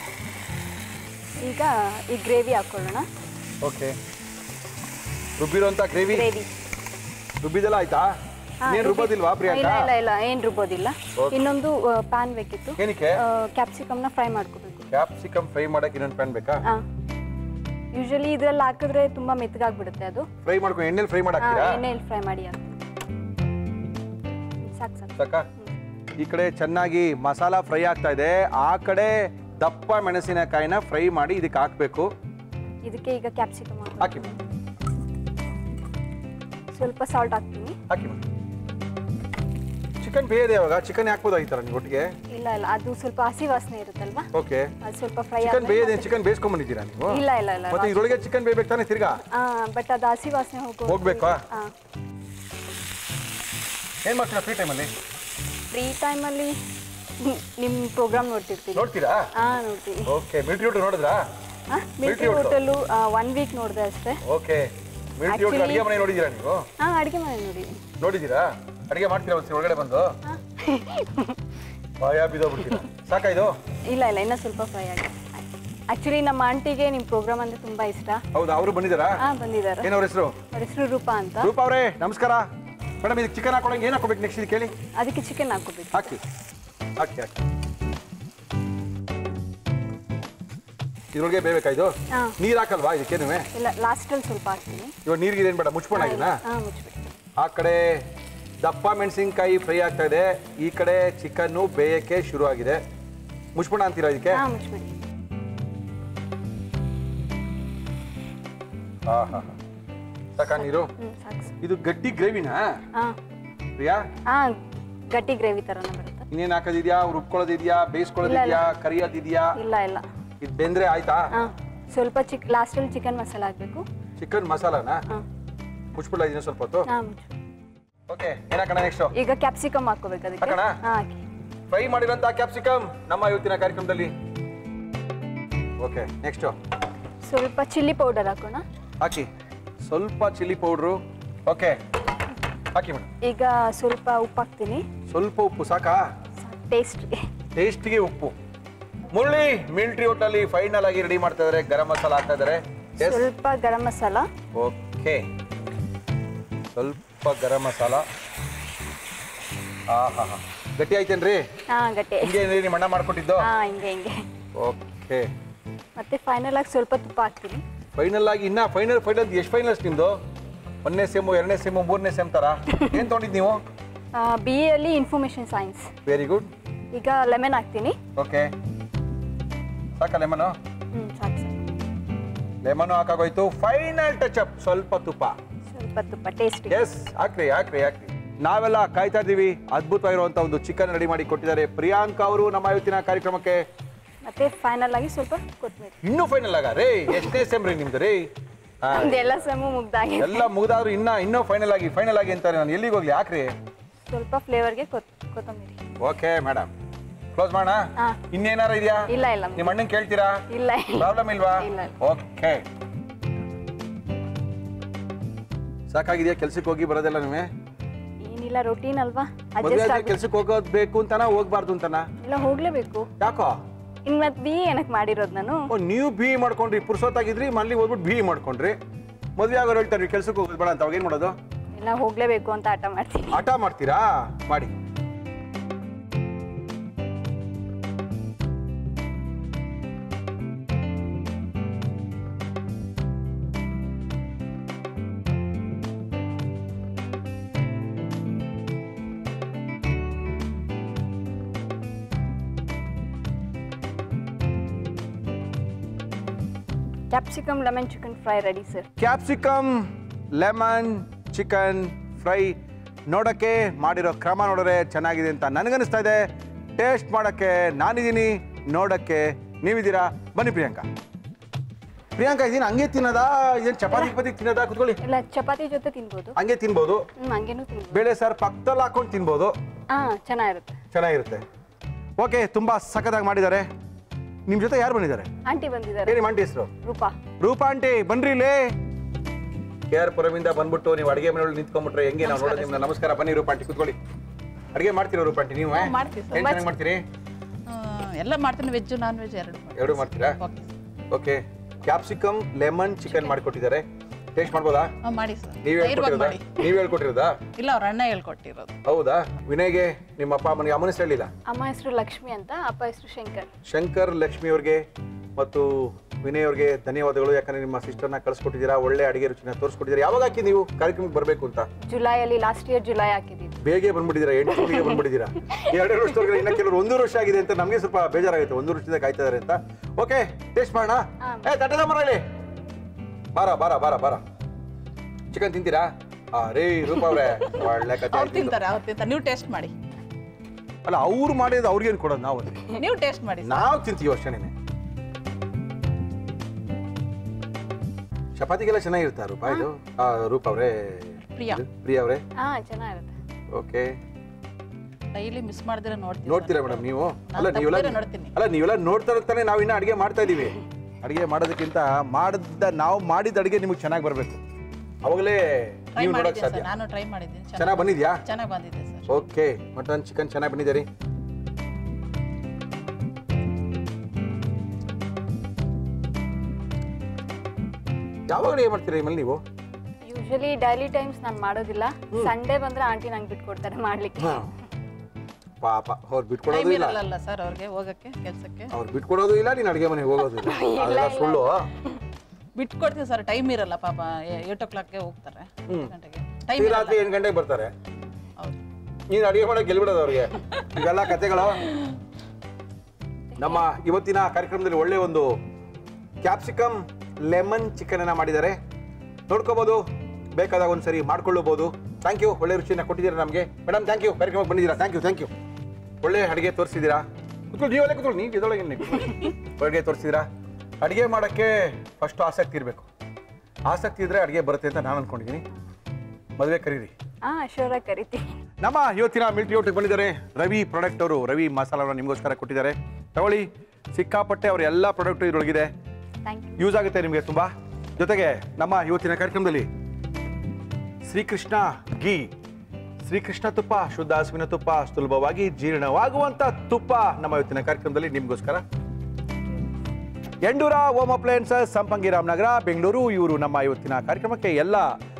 ಈಗ ಈ ಗ್ರೇವಿ ಹಾಕೊಳ್ಳೋಣ ಓಕೆ ರುಬ್ಬಿರೋಂಥ ಗ್ರೇವಿ ಗ್ರೇವಿ ರುಬ್ಬಿದೆಲ್ಲ ಆಯ್ತಾ ನೀನ್ ರುಬ್ಬೋದಿಲ್ವಾ ಇಲ್ಲ ಪ್ರಿಯಾಂಕಾ ಇಲ್ಲ ಇಲ್ಲ ಏನ್ ರುಬ್ಬೋದಿಲ್ಲ ಇನ್ನೊಂದು ಪ್ಯಾನ್ ಬೇಕಿತ್ತು ಏನಕ್ಕೆ ಕ್ಯಾಪ್ಸಿಕಮ್ನ ಫ್ರೈ ಮಾಡ್ಕೋಬೇಕು ಕ್ಯಾಪ್ಸಿಕಮ್ ಫ್ರೈ ಮಾಡಕ್ ಇನ್ನೊಂದು ಪ್ಯಾನ್ ಬೇಕಾ ಯೂಶಲಿ ಇದ್ರಲ್ಲಿ ಹಾಕಿದ್ರೆ ತುಂಬಾ ಮೆತ್ತಗಾಗ್ಬಿಡುತ್ತೆ ಅದು ಫ್ರೈ ಮಾಡ್ಕೊಂಡು ಎಣ್ಣೆಲಿ ಫ್ರೈ ಆ, ಮಾಡಾಕ್ತೀರಾ ಎಣ್ಣೆಯಲ್ಲಿ ಫ್ರೈ ಮಾಡಿ ಹಾಕ್ತೀನಿ ಸಾಕು ಸಾಕು ಸಾಕಾ ಈ ಕಡೆ ಚೆನ್ನಾಗಿ ಮಸಾಲ ಫ್ರೈ ಆಗ್ತಾ ಇದೆ ಆ ಕಡೆ ದಪ್ಪ ಮೆಣಸಿನಕಾಯಿನ ಫ್ರೈ ಮಾಡಿ ಇದಕ್ಕೆ ಹಾಕ್ಬೇಕು ಇದಕ್ಕೆ ಈಗ ಕ್ಯಾಪ್ಸಿಕಮ್ ಹಾಕಿ ಮೇಡಮ್ ಸ್ವಲ್ಪ ಸಾಲ್ಟ್ ಹಾಕ್ತೀನಿ ಹಾಕಿ ಮೇಡಮ್ ಚಿಕನ್ ಬೇಯದೆ ಯಾವಾಗ ಚಿಕನ್ ಹಾಕ್ಬೋದಾಗಿತ್ತಲ್ಲ ನೀವು ಒಟ್ಟಿಗೆ ಇಲ್ಲ ಇಲ್ಲ ಅದು ಸ್ವಲ್ಪ ಹಸಿ ವಾಸನೆ ಇರುತ್ತಲ್ವಾ ಓಕೆ ಅದು ಸ್ವಲ್ಪ ಫ್ರೈ ಚಿಕನ್ ಬೇಯದೆ ಚಿಕನ್ ಬೇಯಿಸ್ಕೊಂಡ್ಬಂದಿದ್ದೀರಾ ನೀವು ಇಲ್ಲ ಇಲ್ಲ ಇಲ್ಲ ಮತ್ತೆ ಇದ್ರೊಳಗೆ ಚಿಕನ್ ಬೇಯ್ಬೇಕು ತಾನೆ ತಿರ್ಗಾ ಬಟ್ ಅದು ಹಸಿ ವಾಸನೆ ಹೋಗೋ ಹೋಗ್ಬೇಕಾ? ಹಾ ಏನ್ ಮಾಡ್ತೀರಾ ಫ್ರೀ ಟೈಮಲ್ಲಿ ಫ್ರೀ ಟೈಮಲ್ಲಿ ನಿಮ್ಮ ಪ್ರೋಗ್ರಾಮ್ ನೋಡ್ತಿರ್ತೀನಿ ನೋಡ್ತೀರಾ ಹಾ ನೋಡ್ತೀನಿ ಓಕೆ ಮಿಲ್ಟ್ರಿ ಊಟ ನೋಡಿದ್ರಾ military Military hotel? Hotel one week ನೋಡಿದೆ ಅಷ್ಟೇ ಓಕೆ ಮಿಲ್ಟ್ರಿ ಊಟ Actually- ಅಡಿಗೆ ಮನೆ ನೋಡಿದ್ದೀರಾ ನೀವು ಹಾ ಅಡುಗೆ ಮನೆ ನೋಡಿದ್ದೀನಿ ನೋಡಿದ್ದೀರಾ ಅಡಿಗೆ ಮಾಡ್ತೀರಾ ಒಂದ್ಸರಿ ಒಳಗಡೆ ಬಂದು ಭಯ ಬಿದ್ದೋಗ್ಬಿಡ್ತೀರಾ ಸಾಕಾ ಇದು ಇಲ್ಲ ಇಲ್ಲ ಇನ್ನೂ ಸ್ವಲ್ಪ ಫ್ರೈ ಆಗಿ ಆ್ಯಕ್ಚುಲಿ ನಮ್ಮ ಆಂಟಿಗೆ ನಿಮ್ಮ ಪ್ರೋಗ್ರಾಮ್ ಅಂದರೆ ತುಂಬ ಇಷ್ಟ ಹೌದಾ ಅವರು ಬಂದಿದ್ದಾರಾ ಹಾಂ ಬಂದಿದ್ದಾರೆ ಏನವ್ರ ಹೆಸರು ಅವ್ರ ಹೆಸರು ರೂಪಾ ಅಂತ ರೂಪ ಅವರೇ ನಮಸ್ಕಾರ ಮೇಡಮ್ ಇದಕ್ಕೆ ಚಿಕನ್ ಹಾಕೊಳಂಗೆ ಏನು ಹಾಕೋಬೇಕು ನೆಕ್ಸ್ಟ್ ಇದು ಕೇಳಿ ಅದಕ್ಕೆ ಚಿಕನ್ ಹಾಕೋಬೇಕು ಹಾಕಿ ಹಾಕಿ ಹಾಕಿ ಇದ್ರೊಳಗೆ ಬೇಯ್ಬೇಕಾ ಇದು ಹಾ. ನೀರು ಹಾಕಲ್ವಾ ಇದಕ್ಕೇನು ಇಲ್ಲ ಲಾಸ್ಟಲ್ಲಿ ಸ್ವಲ್ಪ ಹಾಕ್ತೀನಿ ಇವಾಗ ನೀರಿಗೆ ಏನು ಬೇಡ ಮುಚ್ಕೊಂಡಾಗಿನಾ ಹಾಂ ಮುಚ್ಬಿಟ್ಟು ಆ ಕಡೆ ದಪ್ಪ ಮೆಣಸಿನ್ಕಾಯಿ ಫ್ರೈ ಆಗ್ತಾ ಇದೆ ಈ ಕಡೆ ಚಿಕನ್ನು ಬೇಯಕ್ಕೆ ಶುರು ಆಗಿದೆ ಮುಚ್ಬೋಣ ಅಂತೀರಾ ಇದಕ್ಕೆ ಹಾಂ ಮುಚ್ಬಿಡಿ ಹಾ ಹಾ ಹಾ ಸಾಕಾ ನೀರು ಹ್ಞೂ ಸಾಕು ಇದು ಗಟ್ಟಿ ಗ್ರೇವಿನಾ ಹಾಂ ಪ್ರಿಯಾ ಹಾಂ ಗಟ್ಟಿ ಗ್ರೇವಿ ಥರನೇ ಬರುತ್ತೆ ಇನ್ನೇನ್ ಹಾಕೋದಿದ್ಯಾ ರುಬ್ಕೊಳ್ಳೋದಿದ್ಯಾ ಬೇಯಿಸ್ಕೊಳ್ಳೋದಿದ್ಯಾ ಕರಿಯೋದಿದ್ಯಾ ಇಲ್ಲ ಇಲ್ಲ ಇದು ಬೆಂದ್ರೆ ಆಯ್ತಾ ಹಾಂ ಸ್ವಲ್ಪ ಚಿಕ್ ಲಾಸ್ಟಲ್ಲಿ ಚಿಕನ್ ಮಸಾಲ ಹಾಕಬೇಕು ಚಿಕನ್ ಮಸಾಲಾನ ಹಾಂ ಮುಚ್ಬಿಡ್ಲ ಇದನ್ನ ಸ್ವಲ್ಪ ಹೊತ್ತು ಹಾಂ ಮುಚ್ಚು ಓಕೆ ಏನಾಕಣ ನೆಕ್ಸ್ಟ್ ಈಗ ಕ್ಯಾಪ್ಸಿಕಮ್ ಹಾಕೋಬೇಕು ಅದಕ್ಕೆ ಹಾಕೋಣ? ಹಾಂ ಹಾಕಿ ಫ್ರೈ ಮಾಡಿರೋಂಥ ಕ್ಯಾಪ್ಸಿಕಮ್ ನಮ್ಮ ಇವತ್ತಿನ ಕಾರ್ಯಕ್ರಮದಲ್ಲಿ ಓಕೆ ನೆಕ್ಸ್ಟ್ ಸ್ವಲ್ಪ ಚಿಲ್ಲಿ ಪೌಡರ್ ಹಾಕೋಣ ಹಾಕಿ ಸ್ವಲ್ಪ ಚಿಲ್ಲಿ ಪೌಡ್ರು ಓಕೆ ಹಾಕಿ ಮೇಡಮ್ ಈಗ ಸ್ವಲ್ಪ ಉಪ್ಪು ಹಾಕ್ತೀನಿ ಸ್ವಲ್ಪ ಉಪ್ಪು ಸಾಕಾ ಟೇಸ್ಟ್ಗೆ ಟೇಸ್ಟ್ಗೆ ಉಪ್ಪು ಮುರಳಿ ಮಿಲ್ಟ್ರಿ ಹೋಟೆಲ್ ಫೈನಲ್ ಆಗಿ ರೆಡಿ ಮಾಡ್ತಾ ಇದಾರೆ ಗರಂ ಮಸಾಲ ಹಾಕ್ತಾ ಇದಾರೆ ಎಸ್ ಸ್ವಲ್ಪ ಗರಂ ಮಸಾಲ ಓಕೆ ಸ್ವಲ್ಪ ಗರಂ ಮಸಾಲ ಹಾ ಹಾ ಹಾ ಗಟ್ಟಿ ಆಯ್ತೇನ್ರಿ ಹಾಂ ಗಟ್ಟಿ ಹಿಂಗೇನ್ರಿ ನಿಮ್ಮ ಅಣ್ಣ ಮಾಡ್ಕೊಟ್ಟಿದ್ದು ಹಾಂ ಹಿಂಗೆ ಹಿಂಗೆ ಓಕೆ ಮತ್ತೆ ಫೈನಲ್ ಆಗಿ ಸ್ವಲ್ಪ ತುಪ್ಪ ಹಾಕ್ತೀನಿ ಫೈನಲ್ ಆಗಿ ಇನ್ನ ಫೈನಲ್ ಫೈನಲ್ ಎಷ್ಟು ಫೈನಲ್ಸ್ ನಿಮ್ದು ಒಂದನೇ ಸೆಮ್ಮು ಎರಡನೇ ಸೆಮ್ಮು ಮೂರನೇ ಸೆಮ್ ತರ ಏನ್ ತೊಗೊಂಡಿದ್ ನೀವು ಬಿ ಎಲ್ಲಿ ಇನ್ಫಾರ್ಮೇಷನ್ ಸೈನ್ಸ್ ವೆರಿ ಗುಡ್ ಈಗ ಲೆಮನ್ ಹಾಕ್ತೀನಿ ಓಕೆ ಸಾಕ ಲೆಮನು ಹ್ಞೂ ಸಾಕು ಸಾಕು ಲೆಮನ್ ಹಾಕಾಗೋಯ್ತು ಫೈನಲ್ ಟಚ್ ಅಪ್ ಸ್ವಲ್ಪ ತುಪ್ಪ ಸ್ವಲ್ಪ ತುಪ್ಪ ಟೇಸ್ಟಿಗೆ ಎಸ್ ಹಾಕ್ರಿ ಹಾಕ್ರಿ ಹಾಕ್ರಿ ನಾವೆಲ್ಲ ಕಾಯ್ತಾ ಇದ್ದೀವಿ ಅದ್ಭುತವಾಗಿರುವಂತ ಒಂದು ಚಿಕನ್ ರೆಡಿ ಮಾಡಿ ಕೊಟ್ಟಿದ್ದಾರೆ ಪ್ರಿಯಾಂಕಾ ಅವರು ನಮ್ಮ ಇವತ್ತಿನ ಕಾರ್ಯಕ್ರಮಕ್ಕೆ ಮತ್ತೆ ಫೈನಲ್ ಆಗಿ ಸ್ವಲ್ಪ ಕೊತ್ತಂಬರಿ ಇನ್ನೂ ಫೈನಲ್ ಆಗ ರೇ ಎಷ್ಟನೇ ಸೆಮ್ ರೀ ನಿಮ್ದು ರೀ ಹಾ, ನಮ್ದೆಲ್ಲ ಸೆಮ್ಮು ಮುಗ್ದಾಗಿದೆ ಎಲ್ಲ ಮುಗಿದಾದ್ರು ಇನ್ನ ಇನ್ನೂ ಫೈನಲ್ ಆಗಿ ಫೈನಲ್ ಆಗಿ ಅಂತಾರೆ ನಾನು ಎಲ್ಲಿಗೆ ಹೋಗ್ಲಿ ಯಾಕ್ರಿ ಸ್ವಲ್ಪ ಫ್ಲೇವರ್ಗೆ ಕೊತ್ತಂಬರಿ ಓಕೆ ಮೇಡಮ್ ಕ್ಲೋಸ್ ಮಾಡೋಣ ಹಾ. ಇನ್ನೇನಾರ ಇದೆಯಾ ಇಲ್ಲ ಇಲ್ಲ ನಿಮ್ಮ ಅಣ್ಣನ್ ಕೇಳ್ತೀರಾ ಇಲ್ಲ ಪ್ರಾಬ್ಲಮ್ ಇಲ್ವಾ ಇಲ್ಲ. ಓಕೆ ಸಾಕಾಗಿದೆಯಾ ಕೆಲ್ಸಕ್ಕೆ ಹೋಗಿ ಬರೋದೆಲ್ಲ ನೀವೇ ಏನಿಲ್ಲ ರೊಟೀನ್ ಅಲ್ವಾ ಮದುವೆ ಅಡ್ಜಸ್ಟ್ ಆದ್ರೆ ಆಗಿ ಕೆಲ್ಸಕ್ಕೆ ಹೋಗೋದ್ ಬೇಕು ಅಂತನಾ ಹೋಗ್ಬಾರ್ದು ಅಂತನಾ ಇಲ್ಲ ಹೋಗ್ಲೇಬೇಕು ಯಾಕೋ ಇನ್ ಮತ್ತೆ ಬಿ ಏನಕ್ಕೆ ಮಾಡಿರೋದು ನಾನು ಓ ನೀವು ಬಿ ಮಾಡ್ಕೊಂಡ್ರಿ ಪುರ್ಸೊತ್ತಾಗಿದ್ರಿ ಮಲ್ಲಿ ಹೋಗ್ಬಿಟ್ಟು ಬಿ ಮಾಡ್ಕೊಂಡ್ರಿ ಮದುವೆ ಆಗೋರು ಹೇಳ್ತಾರೆ ಕೆಲ್ಸಕ್ಕೆ ಹೋಗೋದು ಬೇಡ ಅಂತ ಅವಾಗ ಏನ್ ಮಾಡೋದು ಇಲ್ಲ ಹೋಗ್ಲೇಬೇಕು ಅಂತ ಆಟ ಮಾಡ್ತೀನಿ ಆಟ ಮಾಡ್ತೀರಾ ಮಾಡಿ capsicum lemon chicken fry ready sir capsicum lemon chicken fry ನೋಡೋಕ್ಕೆ ಮಾಡಿರೋ ಕ್ರಮ ನೋಡಿದ್ರೆ ಚೆನ್ನಾಗಿದೆ ಅಂತ ನನಗನ್ನಿಸ್ತಾ ಇದೆ ಟೇಸ್ಟ್ ಮಾಡೋಕ್ಕೆ ನಾನಿದ್ದೀನಿ ನೋಡೋಕ್ಕೆ ನೀವಿದ್ದೀರಾ ಬನ್ನಿ ಪ್ರಿಯಾಂಕಾ ಪ್ರಿಯಾಂಕಾ ಇದೀನಿ ಹಂಗೆ ತಿನ್ನೋದಾ ಇದೇನು ಚಪಾತಿ ಪತಿ ತಿನ್ನೋದಾ ಕುತ್ಕೊಳ್ಳಿ ಇಲ್ಲ ಚಪಾತಿ ಜೊತೆ ತಿನ್ಬೋದು ಹಂಗೆ ತಿನ್ಬೋದು ಹ್ಮ್ ಹಂಗೇನು ತಿನ್ಬೋದು ಬೇಳೆ ಸಾರು ಪಕ್ಕದಲ್ಲಿ ಹಾಕೊಂಡು ತಿನ್ಬೋದು ಹಾ ಚೆನ್ನಾಗಿರುತ್ತೆ ಚೆನ್ನಾಗಿರುತ್ತೆ ಓಕೆ ತುಂಬ ಸಖತ್ತಾಗಿ ಮಾಡಿದ್ದಾರೆ ನಿಮ್ಮ ಜೊತೆ ಯಾರು ಬಂದಿದ್ದಾರೆ ಆಂಟಿ ಬಂದಿದ್ದಾರೆ ಏನಿ ಆಂಟಿ ಹೆಸರು ರೂಪಾ ರೂಪಾ ಆಂಟಿ ಬನ್ರಿ ಇಲ್ಲಿ ಕೆ ಆರ್ ಪುರಮಿಂದ ಬಂದ್ಬಿಟ್ಟು ನೀವು ಅಡಿಗೆ ಮನೆಯೊಳಗೆ ನಿಂತ್ಕೊಂಡ್ಬಿಟ್ರೆ ಹೆಂಗೆ ನಾವು ನೋಡೋದು ನಿಮ್ನ ನಮಸ್ಕಾರ ಬನ್ನಿ ರೂಪಾ ಆಂಟಿ ಕೂತ್ಕೊಳ್ಳಿ ಅಡಿಗೆ ಮಾಡ್ತೀರಾ ರೂಪಾ ಆಂಟಿ ನೀವು ಮಾಡ್ತೀವಿ ಏನ್ ಚೆನ್ನಾಗಿ ಮಾಡ್ತೀರಿ ಆ, ಎಲ್ಲ ಮಾಡ್ತೀನಿ ವೆಜ್ಜು ನಾನ್ ವೆಜ್ ಎರಡು ಮಾಡ್ತೀನಿ ಎರಡು ಮಾಡ್ತೀರಾ okay okay capsicum lemon chicken ಮಾಡಿಕೊಟ್ಟಿದ್ದಾರೆ ಟೇಸ್ಟ್ ಮಾಡ್ಬೋದಾ ಹಾ, ಮಾಡಿ ಸರ್ ನೀವ್ ಧೈರ್ಯವಾಗಿ ಹೇಳ್ಕೊಟ್ಟಿರೋದಾ ಮಾಡಿ ನೀವ್ ಹೇಳ್ಕೊಟ್ಟಿರೋದಾ ಇಲ್ಲ ಅವ್ರ ಅಣ್ಣ ಹೇಳ್ಕೊಟ್ಟಿರೋದು ಹೌದಾ ವಿನಯ್ಗೆ ನಿಮ್ಮ ಅಪ್ಪ ಅಮ್ಮನಿಗೆ ಅಮ್ಮನ ಹೆಸರು ಹೇಳಿಲ್ಲ ಅಮ್ಮ ಹೆಸರು ಲಕ್ಷ್ಮಿ ಅಂತ ಅಪ್ಪ ಹೆಸರು ಶಂಕರ್ ಶಂಕರ್ ಲಕ್ಷ್ಮಿ ಅವ್ರಿಗೆ ಮತ್ತು ವಿನಯ್ ಅವ್ರಿಗೆ ಧನ್ಯವಾದಗಳು ಯಾಕಂದ್ರೆ ನಿಮ್ಮ ಸಿಸ್ಟರ್ನ ಕಳ್ಸಿಕೊಟ್ಟಿದ್ದೀರಾ ಒಳ್ಳೆ ಅಡಿಗೆ ರುಚಿನ ತೋರಿಸ್ಕೊಟ್ಟಿದ್ದೀರಾ ಯಾವಾಗ ಹಾಕಿ ನೀವು ಕಾರ್ಯಕ್ರಮಕ್ಕೆ ಬರಬೇಕು ಅಂತ ಜುಲೈಯಲ್ಲಿ ಲಾಸ್ಟ್ ಇಯರ್ ಜುಲೈ ಹಾಕಿದ್ದೀವಿ ಬೇಗ ಬಂದ್ಬಿಟ್ಟಿದ್ದೀರಾ ಎಂಟು ತಿಂಗಳಿಗೆ ಬಂದ್ಬಿಟ್ಟಿದ್ದೀರಾ ಎರಡೆರಡು ವರ್ಷದವರೆಗೆ ಇನ್ನ ಕೆಲವರು ಒಂದು ವರ್ಷ ಆಗಿದೆ ಅಂತ ನಮಗೆ ಸ್ವಲ್ಪ ಬೇಜಾರಾಗುತ್ತೆ ಒಂದು ವರ್ಷದಿಂದ ಕಾಯ್ತಾ ಇದಾರೆ ಅಂತ ಓಕೆ ಟೇಸ್ಟ್ ಮಾಡೋಣ ಏ ತಟ್ಟದ ಮರ ಇಲ್ಲಿ ಬಾರ ಬಾರ ಬಾರ ಬಾರ ಚಿಕನ್ ತಿಂತೀರಾ ಆ ರೇ ರೂಪ ಅವ್ರೆ ಒಳ್ಳೆ ಕತೆ ಅವ್ರು ಆಯ್ತು. ತಿಂತಾರೆ ಅವ್ರು ತಿಂತಾರೆ ನೀವು ಟೇಸ್ಟ್ ಮಾಡಿ ಅಲ್ಲ ಅವ್ರು ಮಾಡಿದ ಅವ್ರಿಗೇನು ಕೊಡೋದು ನಾವು ಅಲ್ಲಿ ನೀವು ಟೇಸ್ಟ್ ಮಾಡಿ sir. ನಾವು ತಿಂತೀವಿ ಅಷ್ಟೇನೆ ಚಪಾತಿಗೆಲ್ಲ ಚೆನ್ನಾಗಿರುತ್ತಾ ರೂಪ ಇದು ಆ, ರೂಪ ಅವರೇ ಪ್ರಿಯಾ. ಪ್ರಿಯಾ ಅವರೇ ಹಾ ಚೆನ್ನಾಗಿರುತ್ತೆ ಓಕೆ ಡೈಲಿ ಮಿಸ್ ಮಾಡಿದ್ರೆ ನೋಡ್ತೀನಿ ನೋಡ್ತೀರಾ ಮೇಡಮ್ ನೀವು ನಾನು ಅಲ್ಲ ನೀವೆಲ್ಲ ತಪ್ಪದೇ ನೋಡ್ತೀನಿ. ಅಲ್ಲ ನೀವೆಲ್ಲ ನೋಡ್ತಾ ಇರ್ತಾನೆ ನಾವು ಇನ್ನ ಅಡಿಗೆ ಮಾಡ್ತಾ ಇದೀವಿ ಅಡಿಗೆ ಮಾಡೋದಕ್ಕಿಂತ ಮಾಡಿದ ನಾವು ಮಾಡಿದ ಅಡಿಗೆ ನಿಮಗೆ ಚೆನ್ನಾಗಿ ಬರಬೇಕು ಅವಾಗಲೇ ಟ್ರೈ ನೀವು ನೋಡಕ್ ಮಾಡಿದ್ದೀನಿ ಸಾಧ್ಯ ಸರ್ ನಾನು ಟ್ರೈ ಮಾಡಿದ್ದೀನಿ ಚೆನ್ನಾಗಿ ಬಂದಿದ್ಯಾ ಚೆನ್ನಾಗಿ ಬಂದಿದೆ ಸರ್ ಓಕೆ ಮಟನ್ ಚಿಕನ್ ಚೆನ್ನಾಗಿ ಬಂದಿದೆ ರೀ ಯಾವಾಗ ಅಡಿಗೆ ಮಾಡ್ತೀರಾ ಇಮ್ಮಲ್ಲಿ ನೀವು ಯೂಶಲಿ ಡೈಲಿ ಟೈಮ್ಸ್ ನಾನು ಮಾಡೋದಿಲ್ಲ ಸಂಡೇ ಬಂದ್ರೆ ಆಂಟಿ ನಂಗೆ ಬಿಟ್ಕೊಡ್ತಾರೆ ಮಾಡ್ಲಿಕ್ಕೆ ಪಾಪ ಅವ್ರು ಬಿಟ್ಕೊಡೋದು ಟೈಮ್ ಇಲ್ಲ ಇರಲ್ಲ ಸರ್ ಅವ್ರಿಗೆ ಹೋಗಕ್ಕೆ ಕೆಲಸಕ್ಕೆ ಅವ್ರು ಬಿಟ್ಕೊಡೋದು ಇಲ್ಲ ನೀನು ಅಡಿಗೆ ಮನೆಗೆ ಹೋಗೋದು ಇಲ್ಲ ಅದೆಲ್ಲ ಸುಳ್ಳು ಬಿಟ್ಕೊಡ್ತೀವಿ ಸರ್ ಟೈಮ್ ಇರಲ್ಲ ಪಾಪ ಏಟ್ ಓ ಕ್ಲಾಕ್ಗೆ ಹೋಗ್ತಾರೆ ಎಂಟು ಗಂಟೆಗೆ ಟೈಮ್ ಈ ಇರಲ್ಲ ರಾತ್ರಿ ಎಂಟು ಗಂಟೆಗೆ ಬರ್ತಾರೆ ಹೌದು ನೀನು ಅಡಿಗೆ ಮಾಡಕ್ಕೆ ಗೆಲ್ಬಿಡೋದು ಅವ್ರಿಗೆ ಇವೆಲ್ಲ ಕತೆಗಳು ನಮ್ಮ ಇವತ್ತಿನ ಕಾರ್ಯಕ್ರಮದಲ್ಲಿ ಒಳ್ಳೆ ಒಂದು ಕ್ಯಾಪ್ಸಿಕಮ್ ಲೆಮನ್ ಚಿಕನ್ ಅನ್ನ ಮಾಡಿದ್ದಾರೆ ನೋಡ್ಕೋಬಹುದು ಬೇಕಾದಾಗ ಒಂದ್ಸರಿ ಮಾಡ್ಕೊಳ್ಳಬಹುದು ಥ್ಯಾಂಕ್ ಯು ಒಳ್ಳೆ ರುಚಿನ ಕೊಟ್ಟಿದ್ದೀರಾ ನಮಗೆ ಮೇಡಮ್ ಥ್ಯಾಂಕ್ ಯು ಕಾರ್ಯಕ್ರಮಕ್ಕೆ ಬಂದಿದ್ದೀರಾ ಥ್ಯಾಂಕ್ ಯು ಥ್ಯಾಂಕ್ ಯು ಒಳ್ಳೆ ಅಡಿಗೆ ತೋರಿಸಿದ್ದೀರಾ ಕುತ್ಕೊಳ್ಳಿ ನೀವಲ್ಲೇ ಕುತ್ಕೊಳ್ಳಿ ನೀವು ಇದೊಳಗೆ ಅಡುಗೆ ತೋರಿಸಿದ್ದೀರಾ ಅಡುಗೆ ಮಾಡೋಕ್ಕೆ ಫಸ್ಟ್ ಆಸಕ್ತಿ ಇರಬೇಕು ಆಸಕ್ತಿ ಇದ್ರೆ ಅಡುಗೆ ಬರುತ್ತೆ ಅಂತ ನಾನು ಅನ್ಕೊಂಡಿದ್ದೀನಿ ಮದುವೆ ಕರೀರಿ ಹಾ ಶೋರಾಗಿ ಕರಿತೀನಿ ನಮ್ಮ ಇವತ್ತಿನ ಮಿಲ್ಟ್ರಿ ಊಟಕ್ಕೆ ಬಂದಿದ್ದಾರೆ ರವಿ ಪ್ರಾಡಕ್ಟ್ ಅವರು ರವಿ ಮಸಾಲವನ್ನು ನಿಮಗೋಸ್ಕರ ಕೊಟ್ಟಿದ್ದಾರೆ ತಗೊಳ್ಳಿ ಸಿಕ್ಕಾಪಟ್ಟೆ ಅವ್ರ ಎಲ್ಲ ಪ್ರಾಡಕ್ಟ್ ಇದರೊಳಗಿದೆ ಥ್ಯಾಂಕ್ ಯು ಯೂಸ್ ಆಗುತ್ತೆ ನಿಮಗೆ ತುಂಬಾ ಜೊತೆಗೆ ನಮ್ಮ ಇವತ್ತಿನ ಕಾರ್ಯಕ್ರಮದಲ್ಲಿ ಶ್ರೀಕೃಷ್ಣ ಗೀ ಶ್ರೀಕೃಷ್ಣ ತುಪ್ಪ ಶುದ್ಧ ಹಸುವಿನ ತುಪ್ಪ ಸುಲಭವಾಗಿ ಜೀರ್ಣವಾಗುವಂತ ತುಪ್ಪ ನಮ್ಮ ಇವತ್ತಿನ ಕಾರ್ಯಕ್ರಮದಲ್ಲಿ ನಿಮಗೋಸ್ಕರ ಎಂಡೂರ ಓಮ್ ಅಪ್ಲಯನ್ಸಸ್ ಸಂಪಂಗಿ ರಾಮನಗರ ಬೆಂಗಳೂರು ಇವರು ನಮ್ಮ ಇವತ್ತಿನ ಕಾರ್ಯಕ್ರಮಕ್ಕೆ ಎಲ್ಲ